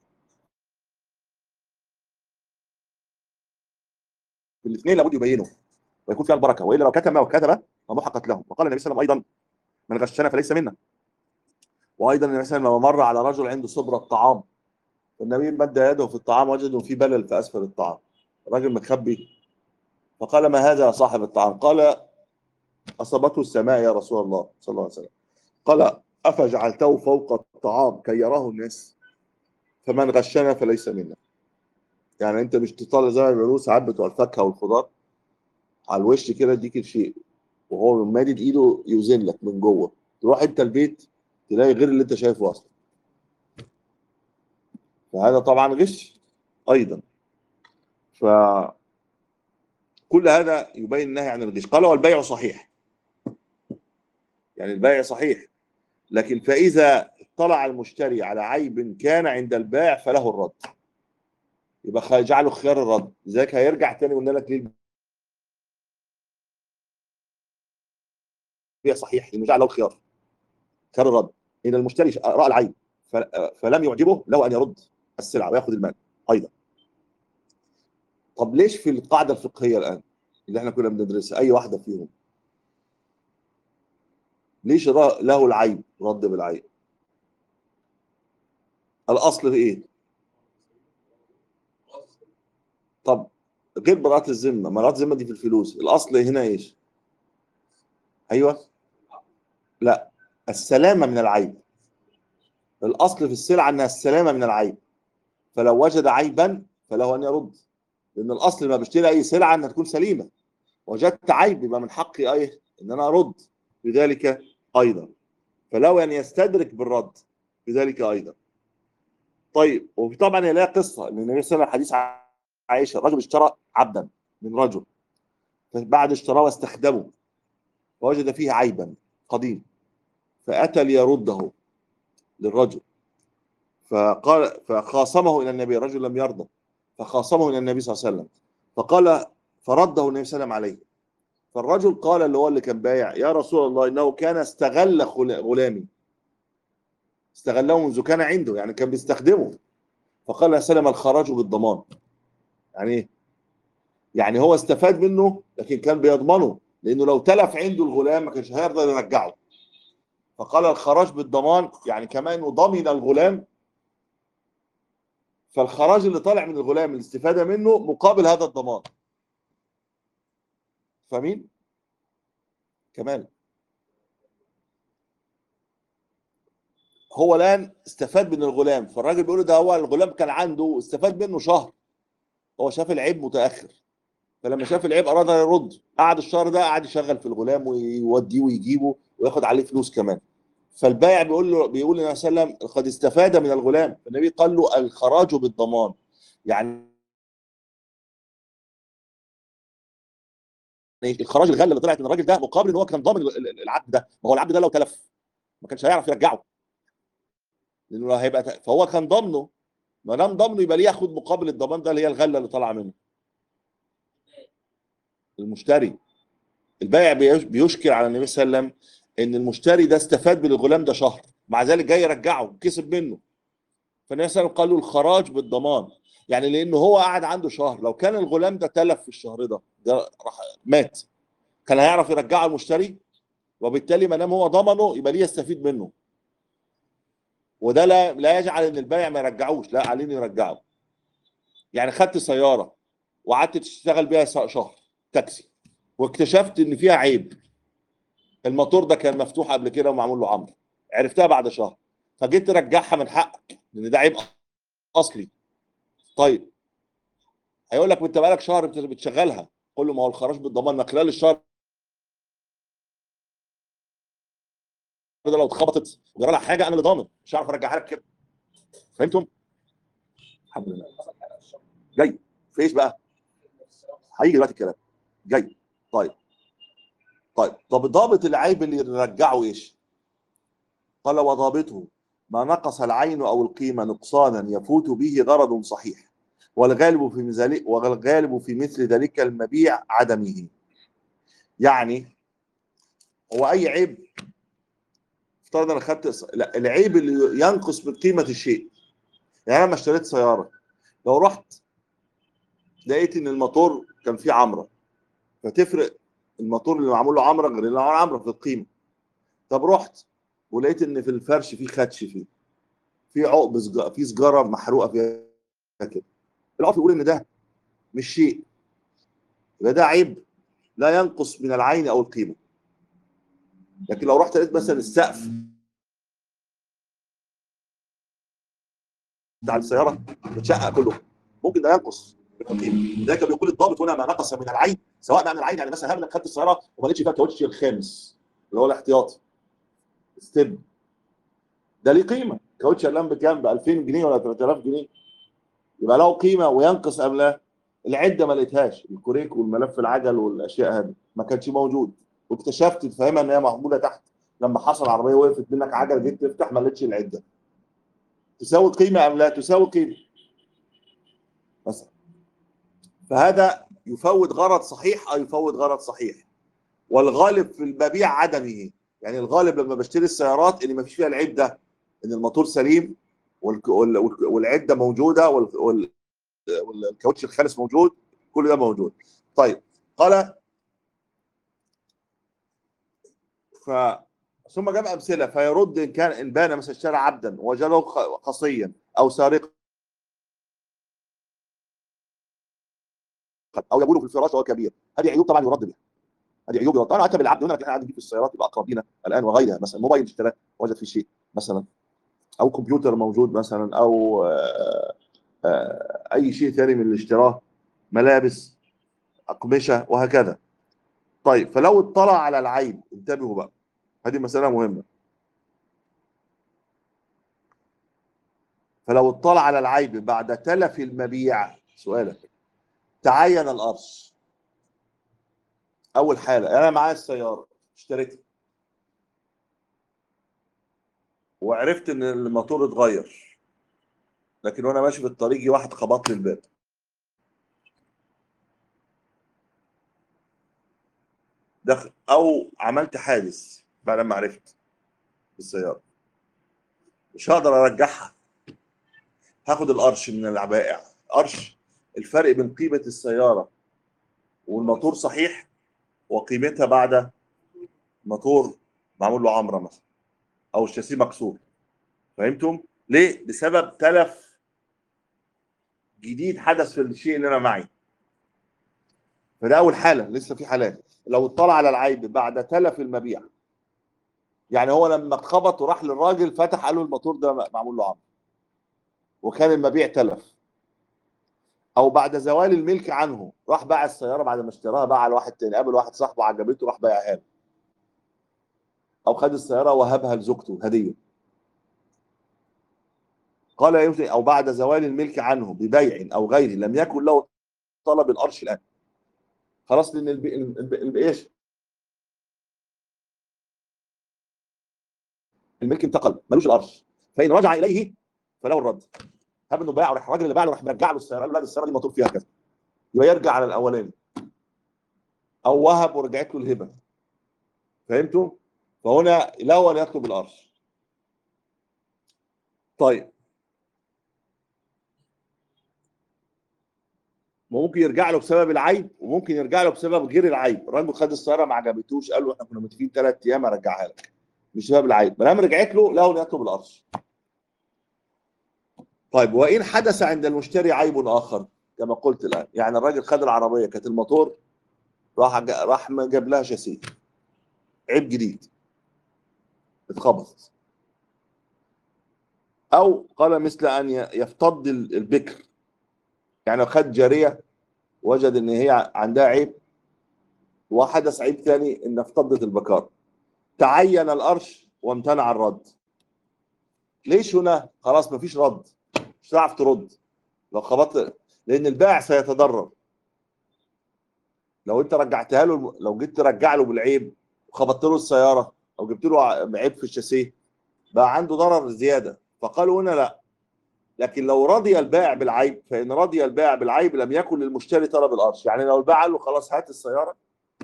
في الاثنين لابد يبينوا ويكون فيها البركه والا لو كتم وكذب فمحقت لهم وقال النبي صلى الله عليه وسلم ايضا من غشنا فليس منا وايضا النبي صلى الله عليه وسلم لما مر على رجل عنده صبره طعام فالنبي مد يده في الطعام وجد في بلل في اسفل الطعام الراجل مخبي فقال ما هذا يا صاحب الطعام قال اصابته السماء يا رسول الله صلى الله عليه وسلم قال افجعلته فوق الطعام كي يراه الناس فمن غشنا فليس منا يعني انت مش تطلع زي ما بيقولوا ساعات بتوع الفاكهه والخضار على الوش كده يديك الشيء وهو مادد ايده يوزن لك من جوه تروح انت البيت تلاقي غير اللي انت شايفه اصلا فهذا طبعا غش ايضا ف كل هذا يبين النهي عن الغش قال والبيع صحيح يعني البيع صحيح لكن فاذا اطلع المشتري على عيب كان عند البائع فله الرد يبقى خ- جعله خيار الرد لذلك هيرجع تاني قلنا لك ليه البيع صحيح لانه جعل له الخيار خيار الرد ان المشتري راى العيب ف- فلم يعجبه له ان يرد السلعه وياخذ المال ايضا طب ليش في القاعده الفقهيه الان اللي احنا كنا بندرسها اي واحده فيهم ليش را- له العيب رد بالعيب الاصل في ايه طب غير براءة الذمة براءة الذمة دي في الفلوس الأصل هنا إيش أيوة لا السلامة من العيب الأصل في السلعة أنها السلامة من العيب فلو وجد عيبا فله أن يرد لأن الأصل ما بشتري أي سلعة أنها تكون سليمة وجدت عيب يبقى من حقي أيه أن أنا أرد بذلك أيضا فلو أن يستدرك بالرد بذلك أيضا طيب وفي طبعا هي لها قصة لأن النبي صلى الله عليه وسلم حديث عائشة رجل اشترى عبدا من رجل فبعد اشتراه واستخدمه ووجد فيه عيبا قديم فأتى ليرده للرجل فقال فخاصمه إلى النبي الرجل لم يرضى فخاصمه إلى النبي صلى الله عليه وسلم فقال فرده النبي صلى الله عليه وسلم عليه فالرجل قال اللي هو اللي كان بايع يا رسول الله إنه كان استغل غل- غلامي استغله منذ كان عنده يعني كان بيستخدمه فقال يا سلم الخراج بالضمان يعني ايه؟ يعني هو استفاد منه لكن كان بيضمنه لانه لو تلف عنده الغلام ما كانش هيرضى يرجعه فقال الخراج بالضمان يعني كمان انه ضمن الغلام فالخراج اللي طالع من الغلام الاستفاده منه مقابل هذا الضمان فاهمين؟ كمان هو الان استفاد من الغلام فالراجل بيقول له ده هو الغلام كان عنده استفاد منه شهر هو شاف العيب متاخر فلما شاف العيب اراد ان يرد قعد الشهر ده قعد يشغل في الغلام ويوديه ويجيبه وياخد عليه فلوس كمان فالبائع بيقول له بيقول للنبي صلى الله عليه وسلم قد استفاد من الغلام فالنبي قال له الخراج بالضمان يعني الخراج الغله اللي طلعت من الراجل ده مقابل ان هو كان ضامن ال- ال- العبد ده ما هو العبد ده لو تلف ما كانش هيعرف يرجعه لانه هيبقى فهو كان ضامنه ما دام ضامنه يبقى ليه ياخد مقابل الضمان ده اللي هي الغله اللي طالعه منه المشتري البائع بيش- بيشكر على النبي صلى الله عليه وسلم ان المشتري ده استفاد من الغلام ده شهر مع ذلك جاي يرجعه كسب منه فالنبي صلى الله عليه وسلم قال له الخراج بالضمان يعني لانه هو قعد عنده شهر لو كان الغلام ده تلف في الشهر ده ده راح مات كان هيعرف يرجعه المشتري وبالتالي ما دام هو ضمنه يبقى ليه يستفيد منه وده لا لا يجعل ان البائع ما يرجعوش لا عليه انه يرجعه يعني خدت سياره وقعدت تشتغل بيها س- شهر تاكسي واكتشفت ان فيها عيب الموتور ده كان مفتوح قبل كده ومعمول له عمر عرفتها بعد شهر فجيت ترجعها من حقك لان ده عيب اصلي طيب هيقول لك انت بقالك شهر بت- بتشغلها قول له ما هو الخراج بالضمان ما خلال الشهر ده لو اتخبطت وجرى لها حاجه انا اللي ضامن مش هعرف ارجعها لك كده فهمتم؟ الحمد لله جاي في ايش بقى؟ هيجي دلوقتي الكلام جاي طيب طيب طب ضابط العيب اللي نرجعه ايش؟ قال وضابطه ما نقص العين او القيمه نقصانا يفوت به غرض صحيح والغالب في ذلك والغالب في مثل ذلك المبيع عدمه يعني هو اي عيب افترض انا خدت لا العيب اللي ينقص من قيمه الشيء يعني انا لما اشتريت سياره لو رحت لقيت ان الموتور كان فيه عمره فتفرق الموتور اللي معمول له عمره غير اللي معمول عمره في القيمه طب رحت ولقيت ان في الفرش فيه خدش فيه في عقب سجارة في سجاره محروقه فيها كده العرف يقول ان ده مش شيء يبقى ده عيب لا ينقص من العين او القيمه لكن لو رحت لقيت مثلا السقف بتاع السياره متشقق كله ممكن ده ينقص من القيمه لذلك بيقول الضابط هنا ما نقص من العين سواء بقى من العين يعني مثلا هبل خدت السياره وما لقيتش فيها كاوتش الخامس اللي هو الاحتياطي ستيب ده ليه قيمه كاوتش اللام بكام ب 2000 جنيه ولا 3000 جنيه يبقى له قيمه وينقص ام لا العده ما لقيتهاش الكوريك والملف العجل والاشياء هذه ما كانش موجود واكتشفت تفهمها ان هي معموله تحت لما حصل عربيه وقفت منك عجل جيت تفتح ما لقيتش العده تساوي قيمه ام لا تساوي قيمه مثلا فهذا يفوت غرض صحيح او يفوت غرض صحيح والغالب في المبيع عدمه يعني الغالب لما بشتري السيارات ان ما فيش فيها العيب ده ان الموتور سليم والك- وال- والك- والعده موجوده وال- وال- والكاوتش الخالص موجود كل ده موجود طيب قال ف ثم جاب امثله فيرد ان كان ان بان مثلا اشترى عبدا وجده خ- خصيا او سارقا او يقول في الفراش وهو كبير هذه عيوب طبعا يرد بها هذه عيوب يرد انا اتى العبد هنا احنا قاعدين في السيارات يبقى اقربين الان وغيرها مثلا موبايل اشتراه وجد فيه شيء مثلا او كمبيوتر موجود مثلا او آه، آه، اي شيء ثاني من اللي اشتراه ملابس اقمشه وهكذا طيب فلو اطلع على العيب انتبهوا بقى هذه مساله مهمه فلو اطلع على العيب بعد تلف المبيع سؤالك تعين الارش اول حاله انا معايا السياره اشتريتها وعرفت ان الموتور اتغير لكن وانا ماشي في الطريق جه واحد خبط لي الباب دخل او عملت حادث بعد ما عرفت بالسياره مش هقدر ارجعها هاخد القرش من البائع قرش الفرق بين قيمه السياره والموتور صحيح وقيمتها بعد موتور معمول له عمره مثلا او الشاسيه مكسور فهمتم ليه بسبب تلف جديد حدث في الشيء اللي انا معي فده اول حاله لسه في حالات لو اطلع على العيب بعد تلف المبيع يعني هو لما اتخبط وراح للراجل فتح قال له الموتور ده معمول له عمر وكان المبيع تلف او بعد زوال الملك عنه راح باع السياره بعد ما اشتراها باعها لواحد تاني قابل واحد صاحبه عجبته راح بايعها له او خد السياره وهبها لزوجته هديه قال يمكن او بعد زوال الملك عنه ببيع او غيره لم يكن له طلب القرش الان خلاص لان الب... الب... الب... ايش الملك انتقل ملوش القرش فان رجع اليه فله الرد هب انه باع وراح الراجل اللي باع له راح مرجع له السياره قال له لا دي السياره دي موتور فيها كذا يبقى يرجع على الاولاني او وهب ورجعت له الهبه فهمتوا؟ فهنا لا ولا يطلب القرش طيب ممكن يرجع له بسبب العيب وممكن يرجع له بسبب غير العيب الراجل خد السياره ما عجبتوش قال له احنا كنا متفقين ثلاث ايام ارجعها لك مش بسبب العيب ما دام رجعت له له لا يطلب القرش طيب وان حدث عند المشتري عيب اخر كما قلت الان يعني الراجل خد العربيه كانت الموتور راح جا- راح ما جاب لها شاسيه عيب جديد اتخبطت او قال مثل ان ي- يفتض ال- البكر يعني لو خد جاريه وجد ان هي عندها عيب وحدث عيب ثاني ان افتضت البكار تعين القرش وامتنع الرد ليش هنا خلاص مفيش رد مش هتعرف ترد لو خبطت لان البائع سيتضرر لو انت رجعتها له لو جيت ترجع له بالعيب وخبطت له السياره او جبت له عيب في الشاسيه بقى عنده ضرر زياده فقالوا هنا لا لكن لو رضي البائع بالعيب فان رضي البائع بالعيب لم يكن للمشتري طلب القرش يعني لو البائع قال له خلاص هات السياره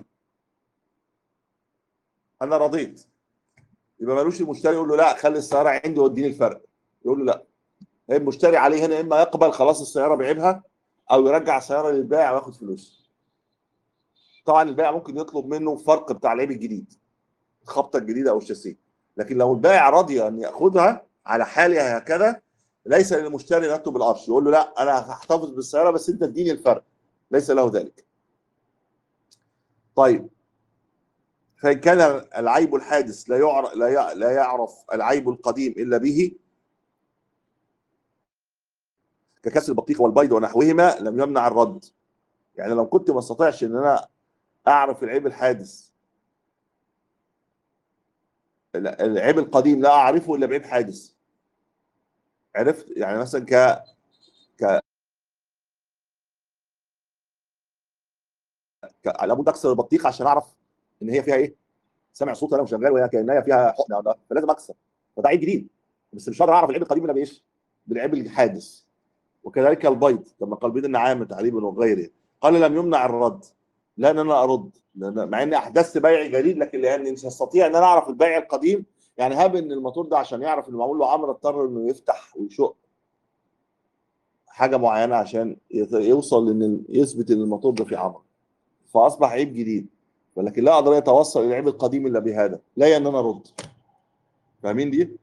انا رضيت يبقى ملوش المشتري يقول له لا خلي السياره عندي واديني الفرق يقول له لا المشتري عليه هنا اما يقبل خلاص السياره بعيبها او يرجع السياره للبائع وياخد فلوس طبعا البائع ممكن يطلب منه فرق بتاع العيب الجديد الخبطه الجديده او الشاسيه لكن لو البائع رضي ان ياخذها على حالها هكذا ليس للمشتري يطلب القرش يقول له لا انا هحتفظ بالسياره بس انت اديني الفرق ليس له ذلك طيب فإن كان العيب الحادث لا يعرف لا لا يعرف العيب القديم إلا به ككسر البطيخ والبيض ونحوهما لم يمنع الرد يعني لو كنت ما استطيعش ان انا اعرف العيب الحادث العيب القديم لا اعرفه الا بعيب حادث عرفت يعني مثلا ك ك ك لابد اكسر البطيخ عشان اعرف ان هي فيها ايه سامع صوت انا وشغال وهي كانها فيها حقنه فلازم اكسر فده عيب جديد بس مش هقدر اعرف العيب القديم الا بايش بالعيب الحادث وكذلك البيض كما قال بيض النعام تعريبا وغيره قال لم يمنع الرد لا ان انا ارد لأن مع اني احدثت بيع جديد لكن لاني مش هستطيع ان انا اعرف البيع القديم يعني هاب ان الموتور ده عشان يعرف انه معمول له عمره اضطر انه يفتح ويشق حاجه معينه عشان يوصل ان يثبت ان الموتور ده فيه عمره فاصبح عيب جديد ولكن لا اقدر اتوصل الى العيب القديم الا بهذا لا ان انا ارد فاهمين دي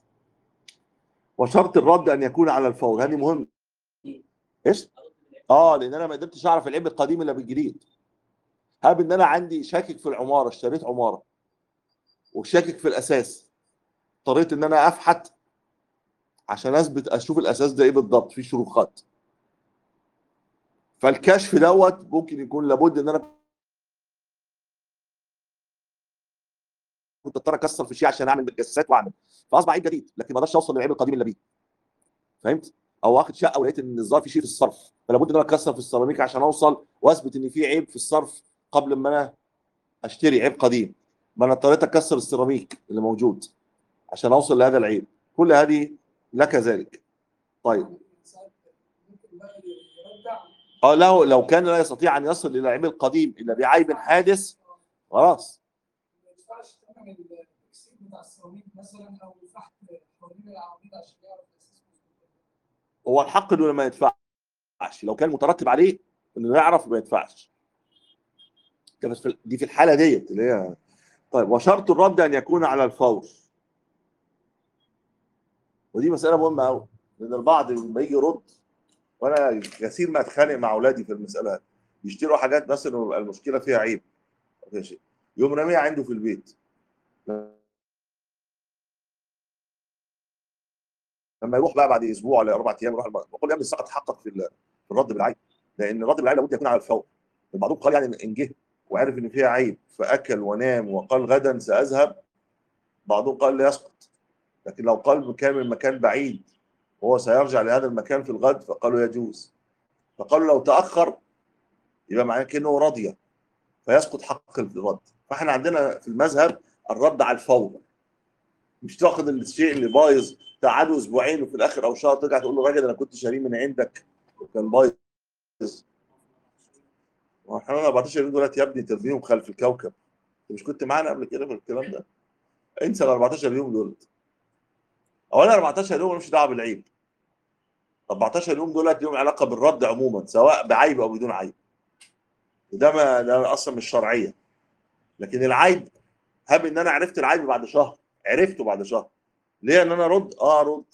وشرط الرد ان يكون على الفور هذه مهم ايش اه لان انا ما قدرتش اعرف العيب القديم الا بالجديد هاب ان انا عندي شاكك في العماره اشتريت عماره وشاكك في الاساس اضطريت ان انا افحت عشان اثبت اشوف الاساس ده ايه بالضبط في شروخات فالكشف دوت ممكن يكون لابد ان انا كنت اضطر اكسر في شيء عشان اعمل جسات واعمل فاصبح عيب جديد لكن ما اقدرش اوصل للعيب القديم الا بيه فهمت او واخد شقه ولقيت ان الظاهر في شيء في الصرف فلا بد ان انا اكسر في السيراميك عشان اوصل واثبت ان في عيب في الصرف قبل ما انا اشتري عيب قديم ما انا اضطريت اكسر السيراميك اللي موجود عشان اوصل لهذا العيب كل هذه لك ذلك طيب ممكن بقى يرجع اه له لو كان لا يستطيع ان يصل الى العيب القديم الا بعيب حادث خلاص ما ينفعش تعمل التكسير بتاع السيراميك مثلا او الفحت حوالين العواميد عشان يعرف الاساس هو الحق انه ما يدفعش لو كان مترتب عليه انه يعرف ما يدفعش ده بس في- دي في الحاله ديت اللي هي طيب وشرط الرد ان يكون على الفور ودي مساله مهمه قوي لان البعض لما يجي يرد وانا كثير ما اتخانق مع اولادي في المساله يشتروا حاجات مثلا ويبقى المشكله فيها عيب أو فيها شيء يقوم راميها عنده في البيت لما يروح بقى بعد اسبوع ولا اربع ايام يروح الم- بقول يا ابني الثقه تحقق في ال- في الرد بالعيب لان الرد بالعيب لابد يكون على الفور بعضهم قال يعني ان جه وعرف ان فيها عيب فاكل ونام وقال غدا ساذهب بعضهم قال لا يسقط لكن لو قال كان من مكان بعيد وهو سيرجع لهذا المكان في الغد فقالوا يجوز فقالوا لو تاخر يبقى معناه كانه رضي فيسقط حق الرد فاحنا عندنا في المذهب الرد على الفور مش تاخد الشيء اللي بايظ تقعده اسبوعين وفي الاخر او شهر ترجع تقول له راجل انا كنت شاريه من عندك وكان بايظ واحنا 14 يوم دولت يا ابني ترميهم خلف الكوكب انت مش كنت معانا قبل كده في الكلام ده انسى ال 14 يوم دولت اولا 14 يوم مش دعوه بالعيب 14 يوم دولت لهم علاقه بالرد عموما سواء بعيب او بدون عيب وده ما ده اصلا مش شرعيه لكن العيب هب ان انا عرفت العيب بعد شهر عرفته بعد شهر ليه ان انا ارد اه ارد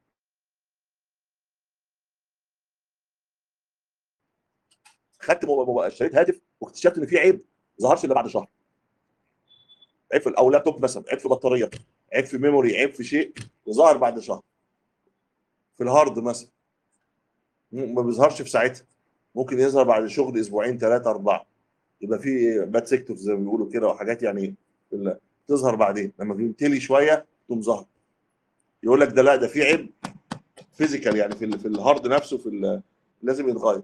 خدت مو- مو- اشتريت هاتف واكتشفت ان في عيب ما ظهرش الا بعد شهر عيب في او لابتوب مثلا عيب في بطاريه عيب في ميموري عيب في شيء وظهر بعد شهر في الهارد مثلا م- ما بيظهرش في ساعتها ممكن يظهر بعد شغل اسبوعين ثلاثه اربعه يبقى في باد سيكتور زي ما بيقولوا كده وحاجات يعني في ال- تظهر بعدين لما بيمتلي شويه تقوم ظهر يقول لك ده لا ده في عيب فيزيكال يعني في ال- في الهارد نفسه في ال- لازم يتغير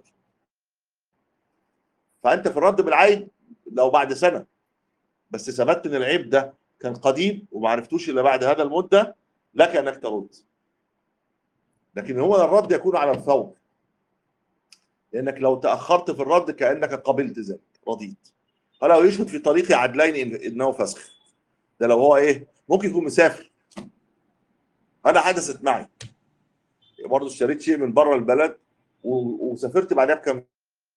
فانت في الرد بالعيب لو بعد سنه بس ثبت ان العيب ده كان قديم وما عرفتوش الا بعد هذا المده لك انك ترد لكن هو الرد يكون على الفور لانك لو تاخرت في الرد كانك قبلت ذلك رضيت قال او يشهد في طريق عدلين إن- انه فسخ ده لو هو ايه ممكن يكون مسافر انا حدثت معي برضه اشتريت شيء من بره البلد و- وسافرت بعدها بكام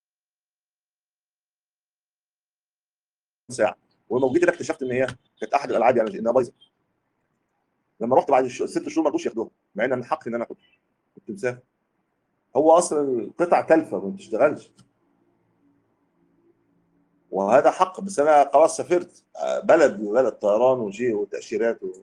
ساعه ولما جيت هنا اكتشفت ان هي كانت احد الالعاب يعني انها بايظه لما رحت بعد الش- ست شهور ما رضوش ياخدوها مع ان من حقي ان انا اخدها كنت مسافر هو اصلا القطع تلفه ما بتشتغلش وهذا حق بس انا خلاص سافرت آه، بلد بلد طيران وشيء وتاشيرات و...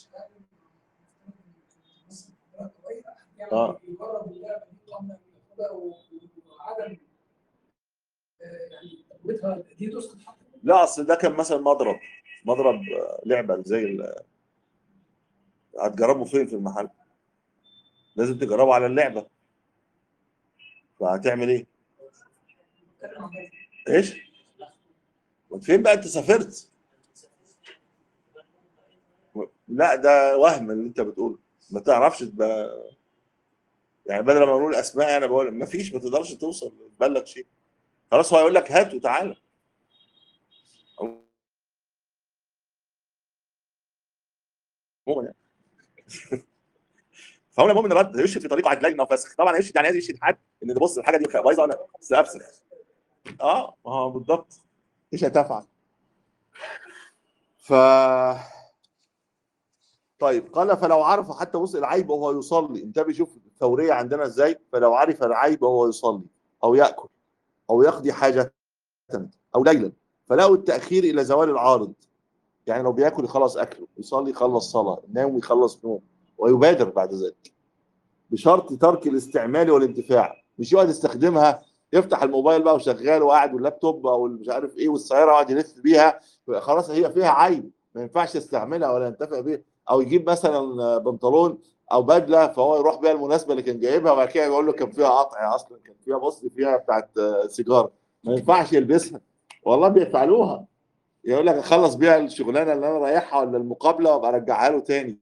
آه. يجرب اللعبه دي قبل ما ياخدها و- وعدم آه، يعني تجربتها دي تسقط حقها لا اصل ده كان مثلا مضرب مضرب آه، لعبه زي ال- هتجربه فين في المحل لازم تجربه على اللعبه فهتعمل ايه بتكلم عن كده. ايش فين بقى انت سافرت لا ده وهم اللي انت بتقوله ما تعرفش تبقى يعني بدل ما نقول اسماء انا بقول ما فيش ما تقدرش توصل تبلغ شيء خلاص هو هيقول لك هات وتعالى عموما يعني فهو المؤمن رد يشهد في طريق عدلين او فسخ طبعا يشهد يعني عايز يشهد حد ان ده بص الحاجه دي بايظه انا سافسخ اه اه بالضبط ايش هتفعل ف طيب قال فلو عرف حتى وصل العيب وهو يصلي انتبه شوف الثوريه عندنا ازاي فلو عرف العيب وهو يصلي او ياكل او يقضي حاجه او ليلا فله التاخير الى زوال العارض يعني لو بياكل خلص اكله يصلي يخلص صلاه نام يخلص نوم ويبادر بعد ذلك بشرط ترك الاستعمال والانتفاع مش يقعد يستخدمها يفتح الموبايل بقى وشغال وقاعد واللابتوب او مش عارف ايه والسياره وقاعد يلف بيها خلاص هي فيها عيب ما ينفعش يستعملها ولا ينتفع بيها او يجيب مثلا بنطلون او بدله فهو يروح بيها المناسبه اللي كان جايبها وبعد كده يقول له كان فيها قطع اصلا كان فيها بص فيها بتاعت آه، سيجاره ما ينفعش يلبسها والله بيفعلوها يقول لك اخلص بيها الشغلانه اللي انا رايحها ولا المقابله وابقى ارجعها له تاني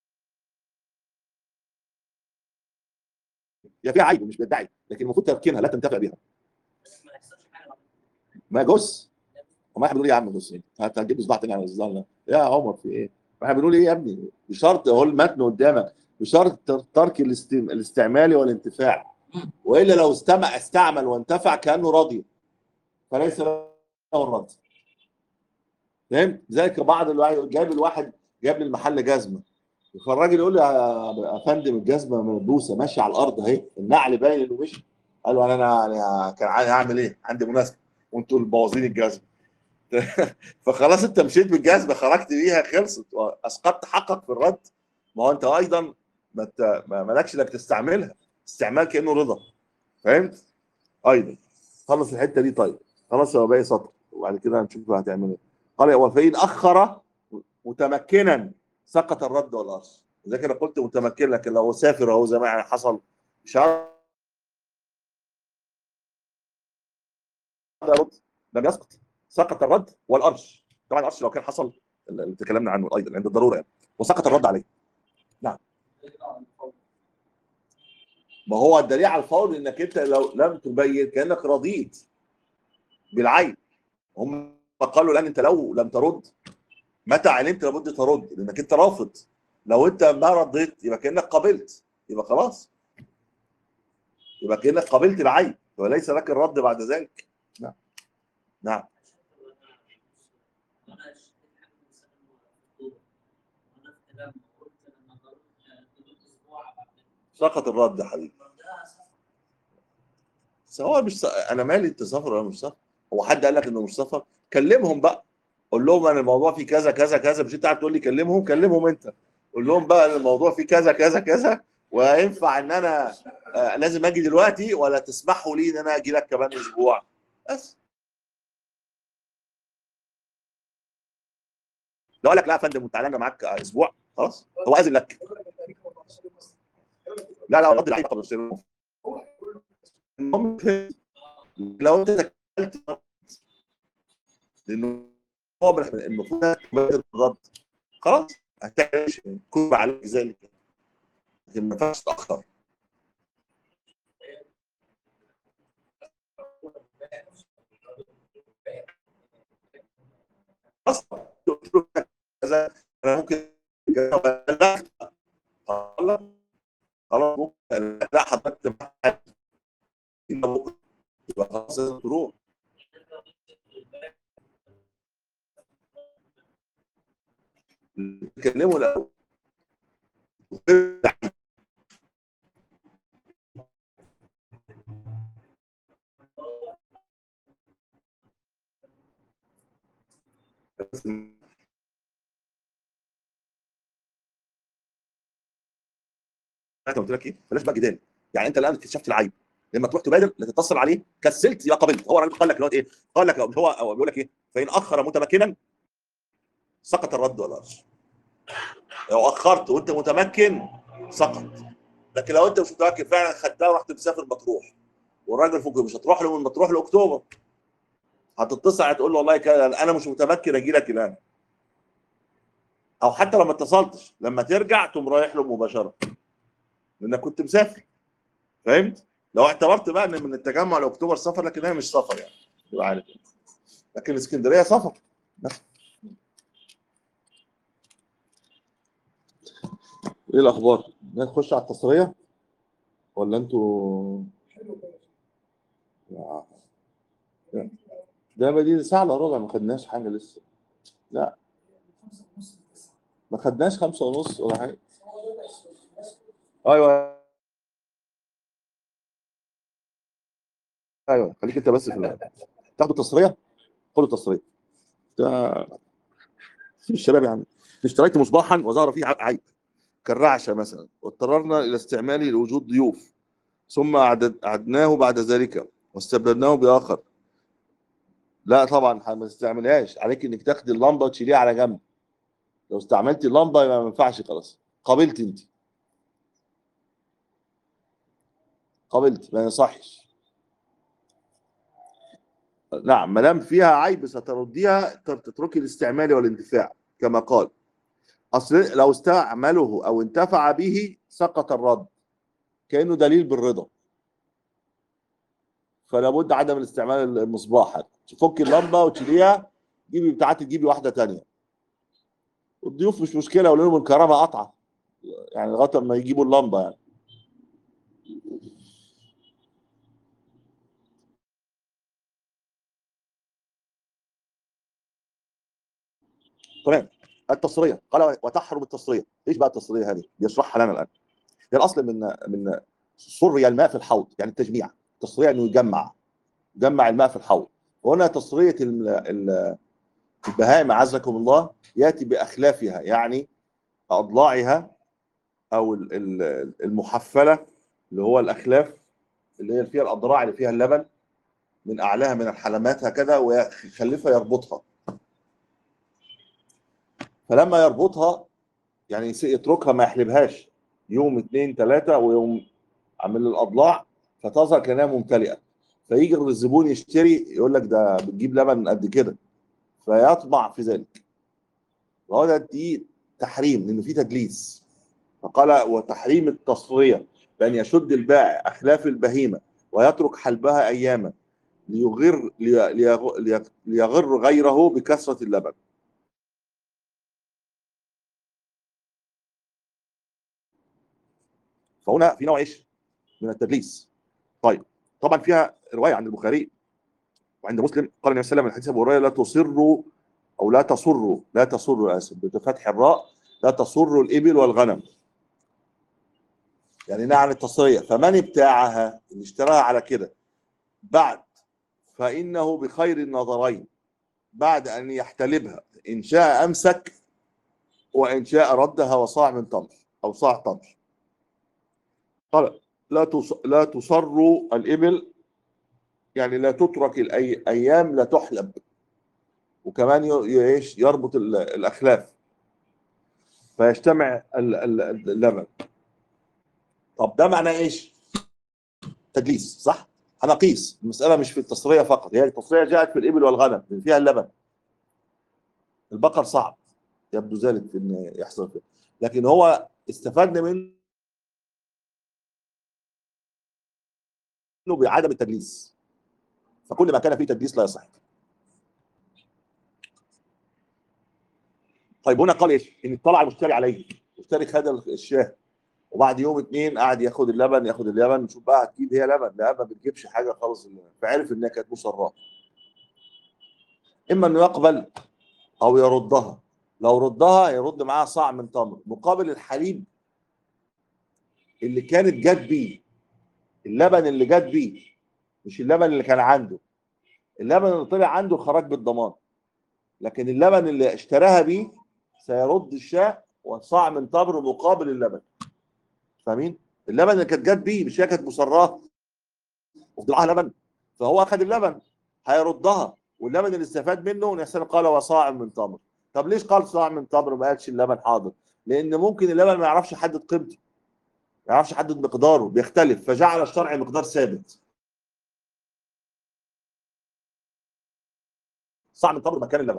هي فيها عيب مش بيدعي لكن المفروض تركنها لا تنتفع بها بس ما يحصلش حاجه بعد ما جس وما احنا بنقول ايه يا عم جس إيه؟ هت- هتجيب صباع تاني على صداعنا يا عمر في ايه؟ ما احنا بنقول ايه يا ابني؟ بشرط اهو المتن قدامك بشرط تر- ترك الاستم... الاستعمال والانتفاع والا لو استمع استعمل وانتفع كانه راضي فليس له الرد فهمت؟ ذلك بعض الواحد جايب الواحد جايب لي المحل جزمه فالراجل يقول لي يا يا فندم الجزمه ملبوسه ماشيه على الارض اهي النعل باين انه مشي قال له انا انا أنا كان عايز اعمل ايه؟ عندي مناسبه وانتوا اللي مبوظين الجزمه فخلاص انت مشيت بالجزمه خرجت بيها خلصت اسقطت حقك في الرد ما هو انت ايضا ما انت ما مالكش انك تستعملها استعمال كانه رضا فهمت؟ ايضا خلص الحته دي طيب خلاص هو باقي سطر وبعد كده هنشوف هتعمل ايه قال وفإن اخر متمكنا سقط الرد والارش اذا كده قلت متمكن لكن لو سافر اهو زي ما حصل مش عارف يرد لم يسقط سقط الرد والارش طبعا الارش لو كان حصل اللي تكلمنا عنه ايضا عند الضروره يعني وسقط الرد عليه ما هو الدليل على الفور انك انت لو لم تبين كانك رضيت بالعين هم قالوا الان انت لو لم ترد متى علمت لابد ترد لانك انت رافض لو انت ما رديت يبقى كانك قبلت يبقى خلاص يبقى كانك قبلت العين وليس لك الرد بعد ذلك نعم نعم انا اشتريت حاجه من سنه اكتوبر وانا في تجمع قلت لما ضربت ضربت اسبوع بعد سقط الرد يا حبيبي ده سفر سواء مش س... انا مالي انت سفر ولا مش سفر هو حد قال لك انه مش سفر كلمهم بقى قول لهم انا الموضوع فيه كذا كذا كذا مش انت قاعد تقول لي كلمهم كلمهم انت قول لهم بقى ان الموضوع فيه كذا كذا كذا وينفع ان انا آه لازم اجي دلوقتي ولا تسمحوا لي ان انا اجي لك كمان اسبوع بس لو قال لك لا يا فندم تعالى انا معاك اسبوع خلاص هو اذن لك لا لا رد العين قبل السير هو هيقول له المهم فهمت. لو انت تكلت لانه هو من- المفروض إنك تبادر بالرد خلاص هتعيش كل عليك ذلك لكن ما ينفعش تاخر اصلا قلت له كذا انا ممكن لا خلاص خلاص ممكن لا حضرتك معاك إلا بكره يبقى خلاص لازم تروح نكلمه الاول انا قلت لك ايه بلاش بقى جدال يعني انت الان اكتشفت العيب لما تروح تبادر لا تتصل عليه كسلت يا قبلت هو الراجل قال لك دلوقتي ايه قال لك هو هو بيقول لك ايه فان اخر متمكنا سقط الرد ولا الارش لو اخرت وانت متمكن سقط لكن لو انت مش متمكن فعلا خدتها ورحت مسافر مطروح والراجل فوق مش هتروح له من مطروح لاكتوبر هتتصل هتقول له والله كده انا مش متمكن اجي لك الان او حتى لو ما اتصلتش لما ترجع تقوم رايح له مباشره لانك كنت مسافر فهمت؟ لو اعتبرت بقى ان من التجمع لاكتوبر سفر لكن هي مش سفر يعني تبقى عارف لكن اسكندريه سفر ايه الاخبار؟ نخش على التصريه ولا انتوا حلو كده. ده بقى دي ساعه الا ربع ما خدناش حاجه لسه خمسة ونص لتسعة. ما خدناش خمسة ونص ولا حاجه هو ده السؤال. بس ايوه ايوه خليك انت بس في ال- تاخدوا تصريه خدوا تصريه ده الشباب يعني اشتريت مصباحا وظهر فيه عيب كالرعشه مثلا واضطررنا الى استعماله لوجود ضيوف ثم أعدد- اعدناه بعد ذلك واستبدلناه باخر لا طبعا ما تستعملهاش عليك انك تاخدي اللمبه وتشيليها على جنب لو استعملتي اللمبه يبقى ما ينفعش خلاص قابلت انت قابلت ما يصحش نعم ما دام فيها عيب سترديها تتركي الاستعمال والانتفاع كما قال اصل لو استعمله او انتفع به سقط الرد كانه دليل بالرضا فلا بد عدم الاستعمال المصباح هذا تفكي اللمبه وتشيليها جيبي بتاعتي تجيبي واحده تانية والضيوف مش مشكله ولا لهم الكهرباء قطعه يعني لغايه ما يجيبوا اللمبه يعني تمام التصريه قال وتحرم التصريه ايش بقى التصريه هذه بيشرحها لنا الان هي الاصل من من صري الماء في الحوض يعني التجميع التصريه انه يجمع يجمع الماء في الحوض وهنا تصريه ال- ال- البهائم عزكم الله ياتي باخلافها يعني اضلاعها او ال- ال- المحفله اللي هو الاخلاف اللي هي فيها الاضراع اللي فيها اللبن من اعلاها من الحلمات هكذا ويخلفها يربطها فلما يربطها يعني يس- يتركها ما يحلبهاش يوم اثنين ثلاثة ويوم عامل الاضلاع فتظهر كانها ممتلئه فيجي الزبون يشتري يقول لك ده بتجيب لبن قد كده فيطمع في ذلك وهو ده دي تحريم لانه في تدليس فقال وتحريم التصفيه بان يشد البائع اخلاف البهيمه ويترك حلبها اياما ليغر لي- ليغ- ليغ- ليغر غيره بكثره اللبن فهنا في نوع ايش؟ من التدليس. طيب طبعا فيها روايه عند البخاري وعند مسلم قال النبي صلى الله عليه وسلم من حديث ابو هريره لا تصروا او لا تصروا لا تصروا اسف بفتح الراء لا تصروا الابل والغنم. يعني نهى عن التصريه فمن ابتاعها اللي اشتراها على كده بعد فانه بخير النظرين بعد ان يحتلبها ان شاء امسك وان شاء ردها وصاع من تمر او صاع تمر. قال لا تص... لا تصروا الإبل يعني لا تترك الأي... أيام لا تحلب وكمان ي... ي- إيش يربط ال... الأخلاف فيجتمع ال... ال... اللبن طب ده معناه إيش؟ تدليس صح؟ هنقيس المساله مش في التصريه فقط هي التصريه جاءت في الابل والغنم اللي فيها اللبن البقر صعب يبدو ذلك في ان يحصل فيه لكن هو استفدنا منه بعدم التدليس فكل ما كان فيه تدليس لا يصح طيب هنا قال ايش؟ ان اطلع المشتري عليه المشتري خد الشاه وبعد يوم اتنين قعد ياخد اللبن ياخد اللبن شوف بقى اكيد هي لبن لا ما بتجيبش حاجه خالص فعرف انها كانت مصراه اما انه يقبل او يردها لو ردها يرد معاها صاع من تمر مقابل الحليب اللي كانت جت بيه اللبن اللي جت بيه مش اللبن اللي كان عنده اللبن اللي طلع عنده خرج بالضمان لكن اللبن اللي اشتراها بيه سيرد الشاة وصاع من تمر مقابل اللبن فاهمين؟ اللبن اللي كانت جت بيه مش هي كانت مصراه وطلعها لبن فهو اخذ اللبن هيردها واللبن اللي استفاد منه نحسن قال وصاع من تمر طب ليش قال صاع من تمر ما قالش اللبن حاضر؟ لان ممكن اللبن ما يعرفش يحدد قيمته ما يعرفش يحدد مقداره بيختلف فجعل الشرع مقدار ثابت صاع من تمر مكان اللبن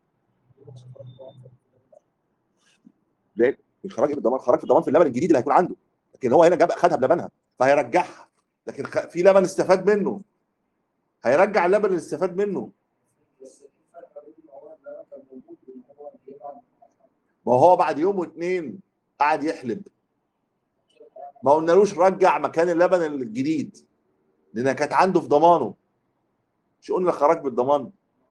ليه؟ مش خرج بالضمان خرج في الضمان في اللبن الجديد اللي هيكون عنده لكن هو هنا جاب اخذها بلبنها فهيرجعها لكن خ- في لبن استفاد منه هيرجع اللبن اللي استفاد منه بس في فرق بين المواد اللي كان موجود وان هو بيلعب ما هو بعد يوم واثنين قعد يحلب ما قلنالوش رجع مكان اللبن الجديد لانها كانت عنده في ضمانه مش قلنا خرج بالضمان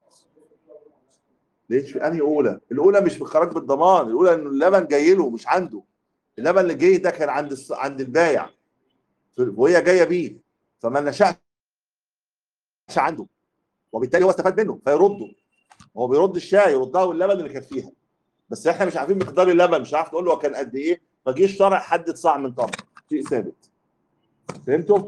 ليش في انهي اولى الاولى مش في خرج بالضمان الاولى انه اللبن جاي له مش عنده اللبن اللي جاي ده كان عند الس- عند البايع وهي جايه بيه فما نشأش عنده وبالتالي هو استفاد منه فيرده هو بيرد الشاي يردها واللبن اللي كان فيها بس احنا مش عارفين مقدار اللبن مش عارف تقول له هو كان قد ايه فجه الشرع حدد صاع من تمر شيء ثابت فهمتوا؟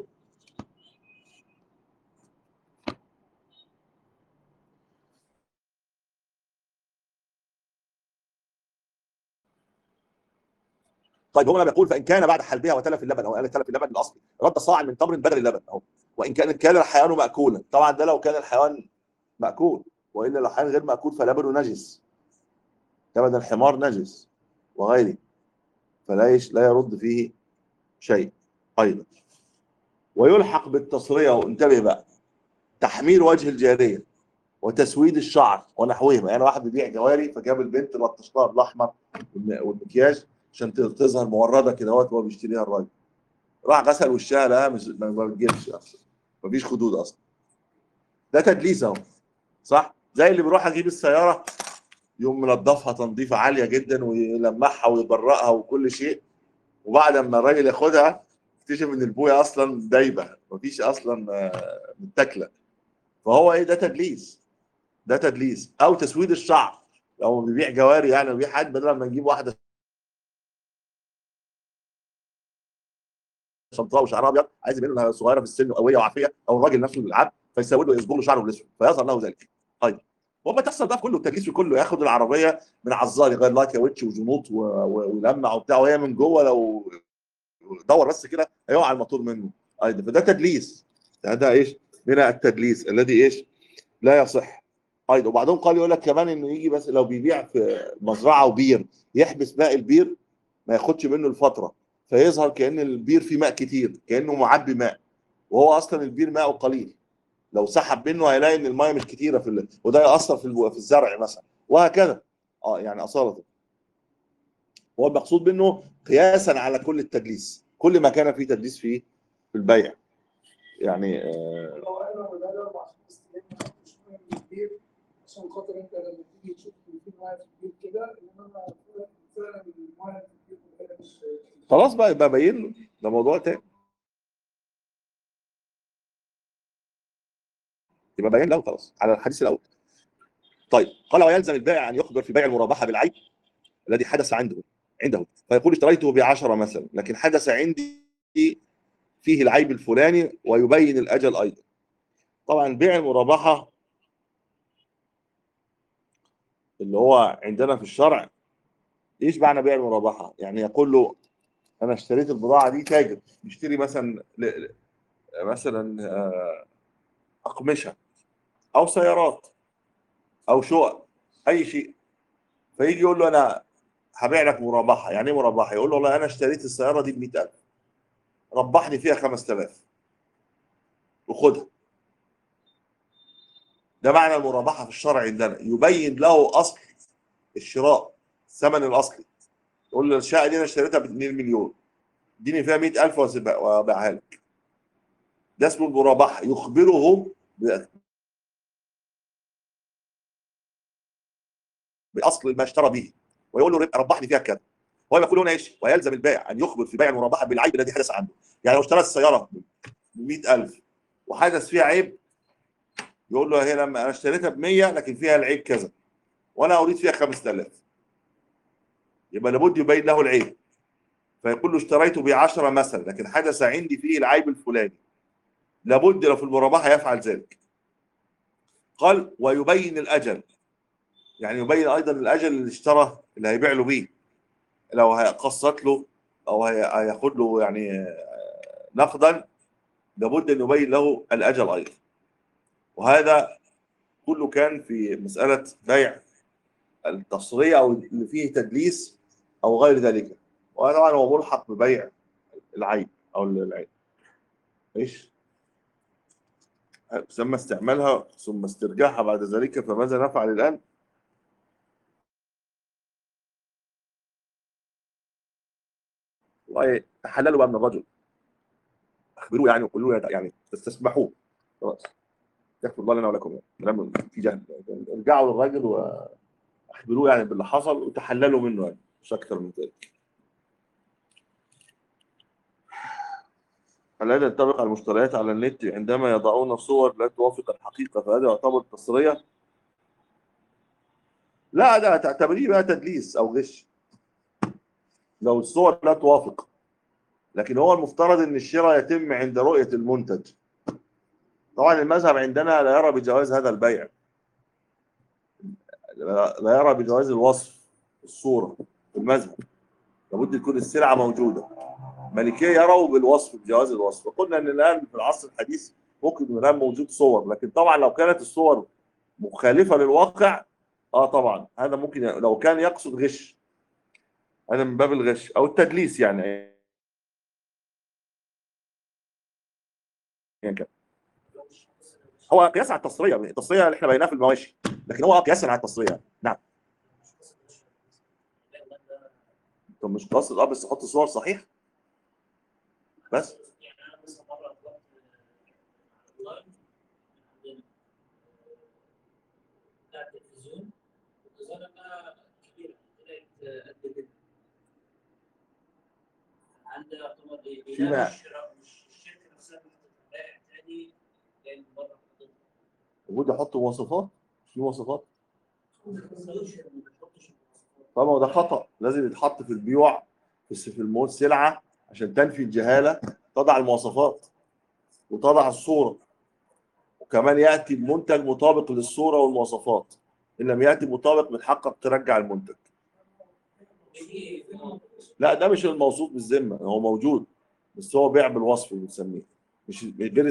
طيب هو بيقول فان كان بعد حلبها وتلف اللبن او قال تلف اللبن الاصلي رد صاع من تمر بدل اللبن اهو وان كان كان الحيوان ماكولا طبعا ده لو كان الحيوان ماكول والا لو حيوان غير ماكول فلبنه نجس لبن الحمار نجس وغيره فلا يش لا يرد فيه شيء ايضا ويلحق بالتصريه وانتبه بقى تحمير وجه الجاريه وتسويد الشعر ونحوهما يعني واحد بيبيع جواري فجاب البنت لطشتها بالاحمر والم- والمكياج عشان ت- تظهر مورده كده اهوت وهو بيشتريها الراجل راح غسل وشها لقاها مش ما ما بتجيبش اصلا مفيش خدود اصلا ده تدليس اهو صح زي اللي بيروح يجيب السياره يقوم منضفها تنظيفه عاليه جدا ويلمعها ويبرقها وكل شيء وبعد ما الراجل ياخدها اكتشف ان البويه اصلا دايبه مفيش اصلا آه، متاكله فهو ايه ده تدليس ده تدليس او تسويد الشعر لو بيبيع جواري يعني بيبيع حد بدل ما نجيب واحده شمطاء وشعرها ابيض عايز يبين انها صغيره في السن وقويه وعافيه او الراجل نفسه بيلعب فيسود له يصبغ له شعره الاسود فيظهر له ذلك طيب وما تحصل ده في كله التدليس في كله ياخد العربيه من عزار يغير لها كاوتش وجنوط و- و- ويلمع وبتاع وهي من جوه لو دور بس كده هيقع الموتور منه ايضا فده تدليس ده, ده ايش؟ هنا التدليس الذي ايش؟ لا يصح ايضا وبعدين قال يقول لك كمان انه يجي بس لو بيبيع في مزرعه وبير يحبس ماء البير ما ياخدش منه الفتره فيظهر كان البير فيه ماء كتير كانه معبي ماء وهو اصلا البير ماءه قليل لو سحب منه هيلاقي ان الماء مش كتيره في ال... وده ياثر في الو- في الزرع مثلا وهكذا اه يعني اصاله هو المقصود منه قياسا على كل التدليس كل ما كان فيه تدليس فيه في البيع يعني آه لو انا مدرب عشان استلم شويه من البير عشان خاطر انت لما تيجي تشوف ان في ميه في البير كده انما انا فعلا الميه في البير كده مش خلاص بقى يبقى باين له ده موضوع تاني يبقى باين له خلاص على الحديث الاول طيب قال ويلزم البائع ان يخبر في بيع المرابحه بالعيب الذي حدث عنده عنده فيقول اشتريته بعشرة مثلا لكن حدث عندي فيه العيب الفلاني ويبين الاجل ايضا طبعا بيع المرابحه اللي هو عندنا في الشرع ايش معنى بيع المرابحه يعني يقول له انا اشتريت البضاعه دي تاجر بيشتري مثلا ل- مثلا آه، اقمشه او سيارات او شقق اي شيء فيجي يقول له انا هبيع لك مرابحه يعني ايه مرابحه يقول له والله انا اشتريت السياره دي ب 100000 ربحني فيها 5000 وخدها ده معنى المرابحه في الشرع عندنا يبين له اصل الشراء الثمن الاصلي يقول له الشقه دي انا اشتريتها ب 2 مليون اديني فيها 100000 وأسيبها- وابيعها لك ده اسمه المرابحه يخبره ب- باصل ما اشترى به ويقول له ربحني فيها كذا هو يقول هنا ايش ويلزم البائع ان يخبر في بيع المرابحه بالعيب الذي حدث عنده يعني لو اشترى السياره ب 100000 وحدث فيها عيب يقول له هي لما انا اشتريتها ب 100 لكن فيها العيب كذا وانا اريد فيها 5000 يبقى لابد يبين له العيب فيقول له اشتريته ب 10 مثلا لكن حدث عندي فيه العيب الفلاني لابد لو في المرابحه يفعل ذلك قال ويبين الاجل يعني يبين ايضا الاجل اللي اشترى اللي هيبيع له بيه لو هيقسط له او هي- هياخد له يعني آه، نقدا لابد ان يبين له الاجل ايضا وهذا كله كان في مساله بيع التصريه او اللي فيه تدليس او غير ذلك وطبعا هو ملحق ببيع العيب او العيب ايش ثم استعمالها ثم استرجاعها بعد ذلك فماذا نفعل الان والله تحللوا بقى من الرجل اخبروه يعني وقولوا له يعني تستسمحوه خلاص يغفر الله لنا ولكم يعني كلام في جهل ارجعوا للراجل واخبروه يعني باللي حصل وتحللوا منه يعني مش اكثر من ذلك الذي ينطبق على المشتريات على النت عندما يضعون صور لا توافق الحقيقه فهذا يعتبر تصريه لا ده تعتبريه بقى تدليس او غش لو الصور لا توافق لكن هو المفترض ان الشراء يتم عند رؤيه المنتج طبعا المذهب عندنا لا يرى بجواز هذا البيع لا لا يرى بجواز الوصف الصوره في المذهب لابد تكون السلعه موجوده مالكيه يروا بالوصف بجواز الوصف وقلنا ان الان في العصر الحديث ممكن يكون الان موجود صور لكن طبعا لو كانت الصور مخالفه للواقع اه طبعا هذا ممكن لو كان يقصد غش هذا من باب الغش او التدليس يعني يعني كده. هو قياس على التصريه التصريه اللي احنا بيناها في المواشي لكن هو قياسا على التصريه نعم طب مش قاصد اه بس حط صور صحيح بس يعني انا مثلا مره طلبت اونلاين عندنا بتاع التلفزيون التلفزيون انها كبيره طلعت قد كده عندها يعتبر ايه؟ فيما- لا، مش شراء- مش الشركه نفسها بتبقى بائع تاني جاي من بره حاططها. وجود يحط مواصفات في مواصفات ما بتحطش المواصفات. طبعا هو ده خطا لازم يتحط في البيوع في في الموت سلعه عشان تنفي الجهاله تضع المواصفات وتضع الصوره وكمان ياتي المنتج مطابق للصوره والمواصفات ان لم ياتي مطابق من حقك ترجع المنتج في- لا ده مش الموصوف بالذمه هو موجود بس هو بيع بالوصف اللي بنسميه مش غير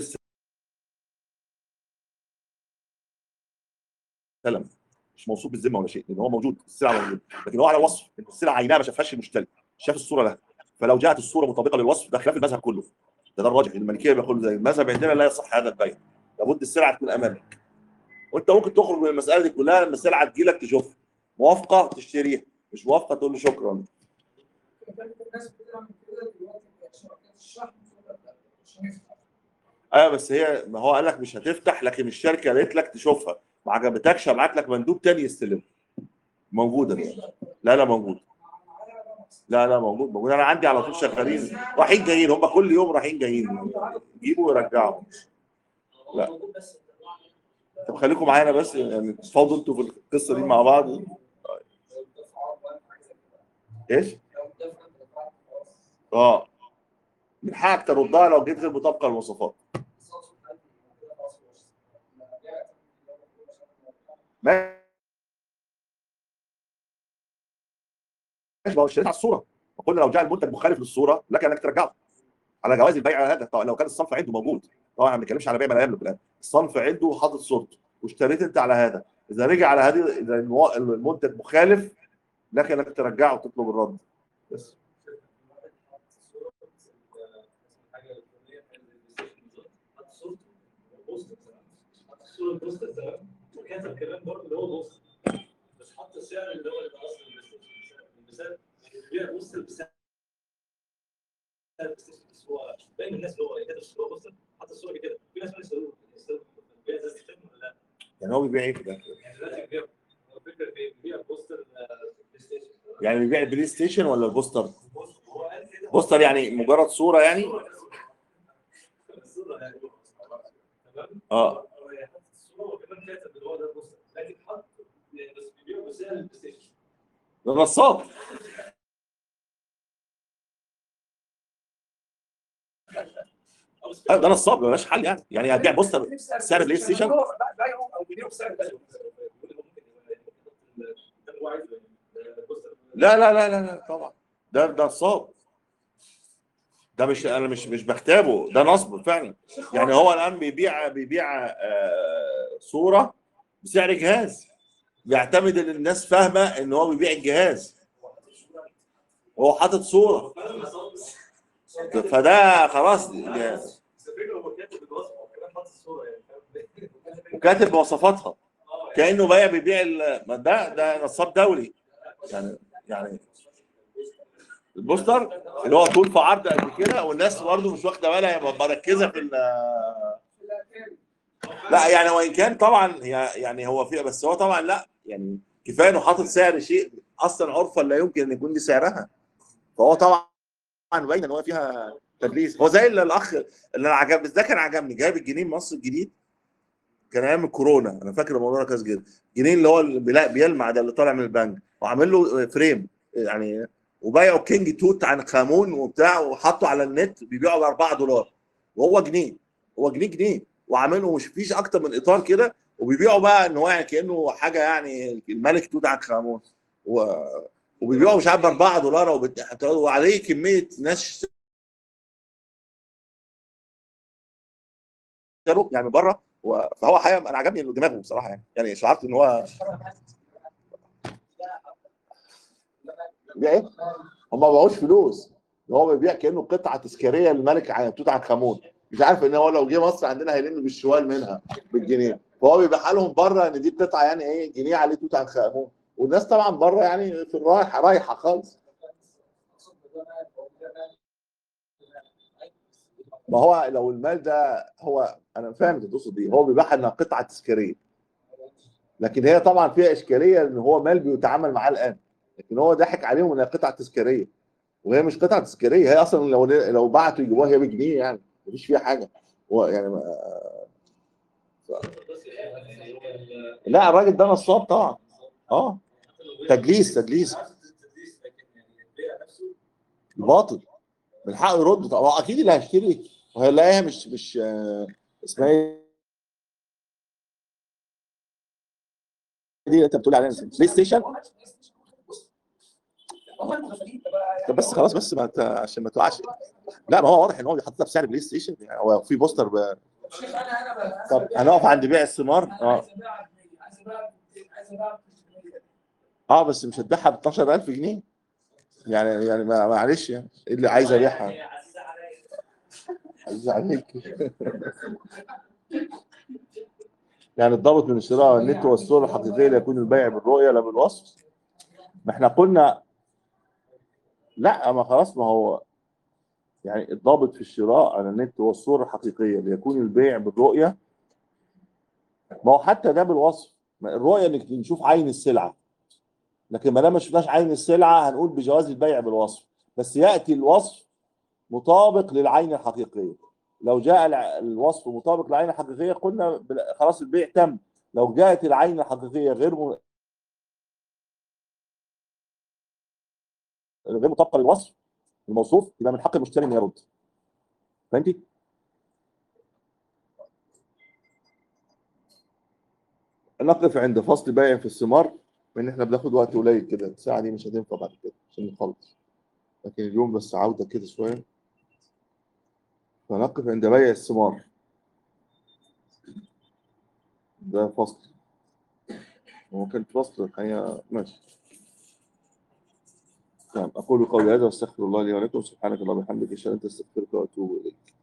السلم مش موصوف بالذمه ولا شيء لان هو موجود السلعه موجوده لكن هو على الوصف ان السلعه عينها ما شافهاش المشتري شاف الصوره لها فلو جاءت الصوره مطابقه للوصف ده خلاف المذهب كله ده ده الراجح المالكيه بيقول زي المذهب عندنا لا يصح هذا البيع لابد السلعه تكون امامك وانت ممكن تخرج من المساله دي كلها لما السلعه تجي لك تشوفها موافقه تشتريها مش موافقه تقول له شكرا كانت الناس بتعمل كده دلوقتي في شركات الشحن بتقول لك لا، مش هنفتح ايوه بس هي ما هو قال لك مش هتفتح لكن الشركه قالت لك تشوفها ما عجبتكش هبعت لك مندوب تاني يستلم موجوده دي. لا لا موجود لا لا موجود موجود انا عندي على طول شغالين رايحين جايين هم كل يوم رايحين جايين يجيبوا ويرجعوا لا. موجود بس النوع من- طب خليكم معانا بس يعني تفاوضوا انتوا في القصه دي مع بعض ايش؟ اه من حقك تردها لو جيت غير مطابقه للمواصفات ماشي ما هو اشتريت على الصوره وقلنا لو جاء المنتج مخالف للصوره لك انك ترجعه على جواز البيع هذا طبعا لو كان الصنف عنده موجود طبعا ما بنتكلمش على بيع ما لا يملك الان الصنف عنده وحاطط صورته واشتريت انت على هذا اذا رجع على هذه اذا المو- المنتج مخالف لك انك ترجعه وتطلب الرد بس صورة بوستر تمام وكاتب كلام برضه اللي هو بوستر بس حط السعر اللي هو اللي اصل المثال بيبيع بوستر بسعر بس هو باين الناس اللي هو كاتب الصوره بوستر حط الصوره كده في ناس ما يستوعبوا بيبيع زي الشتم ولا لا يعني هو بيبيع ايه في ده؟ يعني دلوقتي بيبيع هو الفكره في إيه؟ بيبيع بوستر آه، بلاي ستيشن يعني بيبيع البلاي ستيشن ولا البوستر؟ بوستر هو قال كده بوستر يعني مجرد صوره يعني الصوره يعني تمام اه هو حط الصوره وكمان كاتب اللي هو ده بوستر لكن حط يعني بس بيبيعوا بسعر البلاي ستيشن ده نصاب أو بس أيوة، ده نصاب ملوش حل يعني يعني هتبيع بوستر سعر بلاي ستيشن؟ بايعه او بيبيعه بسعر بلاي لا لا لا لا لا طبعا ده ده نصاب ده مش انا مش مش بكتابه ده نصب فعلا يعني هو الان بيبيع بيبيع آه، صوره بسعر جهاز بيعتمد ان الناس فاهمه ان هو بيبيع الجهاز وهو حاطط صوره فده خلاص يعني وكاتب مواصفاتها كانه بايع بيبيع ال- ما ده ده نصاب دولي يعني يعني البوستر اللي هو طول في عرض قد كده والناس برضه مش واخده بالها هي مركزه في ال- لا يعني وان كان طبعا هي- يعني هو فيها بس هو طبعا لا يعني كفايه انه حاطط سعر شيء اصلا عرفا لا يمكن ان يكون دي سعرها فهو طبعا باين ان هو فيها تدليس هو زي اللي الاخ اللي انا عجب بس ده كان عجبني جايب الجنيه مصر الجديد كان ايام الكورونا انا فاكر الموضوع ده كويس جدا الجنيه اللي هو اللي بيلا- بيلمع ده اللي طالع من البنك وعامل له فريم يعني وبايعوا كينج توت عن خامون وبتاع وحطوا على النت بيبيعوا ب 4 دولار وهو جنيه هو جنيه جنيه وعامله مش فيش اكتر من اطار كده وبيبيعوا بقى ان هو يعني كانه حاجه يعني الملك توت عنخ امون و... وبيبيعوا مش عارف ب 4 دولار وبت... وعليه كميه ناس اشتروا يعني بره و... فهو حقيقه انا عجبني إنه دماغه بصراحه يعني يعني شعرت ان هو بيبيع ايه؟ هم ما باعوش فلوس ده هو بيبيع كانه قطعه تذكاريه للملك ع- توت عنخ امون مش عارف ان هو لو جه مصر عندنا هيلم بالشوال منها بالجنيه فهو بيبيعها لهم بره ان دي قطعه يعني ايه جنيه عليه توت عنخ امون والناس طبعا بره يعني في الرايحه رايحه خالص ما هو لو المال ده هو انا فاهم انت تقصد ايه هو بيبيعها انها قطعه تذكاريه لكن هي طبعا فيها اشكاليه ان هو مال بيتعامل معاه الان لكن هو ضحك عليهم انها قطعه تذكاريه وهي مش قطعه تذكاريه هي اصلا لو لو بعتوا يجيبوها هي بجنيه يعني مفيش فيها حاجه هو يعني ما... لا الراجل ده نصاب طبعا اه تدليس تدليس باطل من حقه يرد طبعا هو اكيد اللي هيشتري وهيلاقيها مش مش آه، اسمها ايه دي اللي انت بتقول عليها بلاي ستيشن طب بس خلاص بس ما ت... عشان ما توقعش لا ما هو واضح ان هو بيحطها بسعر بلاي ستيشن يعني هو في بوستر ب... شيخ انا انا طب هنقف عند بيع الثمار اه عايز ابيع عايز ابيع عايز ابيع اه بس مش هتبيعها ب 12000 جنيه يعني يعني ما- معلش يعني ايه اللي عايز ابيعها هي عزيزه عليا عايز عليك يعني الضابط من الشراء النت والصورة الحقيقية ليكون البيع بالرؤية لا بالوصف ما احنا قلنا لا ما خلاص ما هو يعني الضابط في الشراء على النت والصورة الحقيقية ليكون البيع بالرؤية ما هو حتى ده بالوصف ما الرؤية انك نشوف عين السلعة لكن ما دام ما شفناش عين السلعة هنقول بجواز البيع بالوصف بس يأتي الوصف مطابق للعين الحقيقية لو جاء الع- الوصف مطابق للعين الحقيقية قلنا بال- خلاص البيع تم لو جاءت العين الحقيقية غير م... غير مطابقة للوصف الموصوف يبقى من حق المشتري انه يرد فهمتي؟ نقف عند فصل بائع في الثمار لان احنا بناخد وقت قليل كده الساعة دي مش هتنفع بعد كده عشان نخلص لكن اليوم بس عودة كده شوية فنقف عند بيع الثمار ده فصل هو كان فصل الحقيقة ماشي نعم أقول قولي هذا وأستغفر الله لي ولكم سبحانك اللهم وبحمدك أشهد أن لا إله إلا أنت أستغفرك وأتوب إليك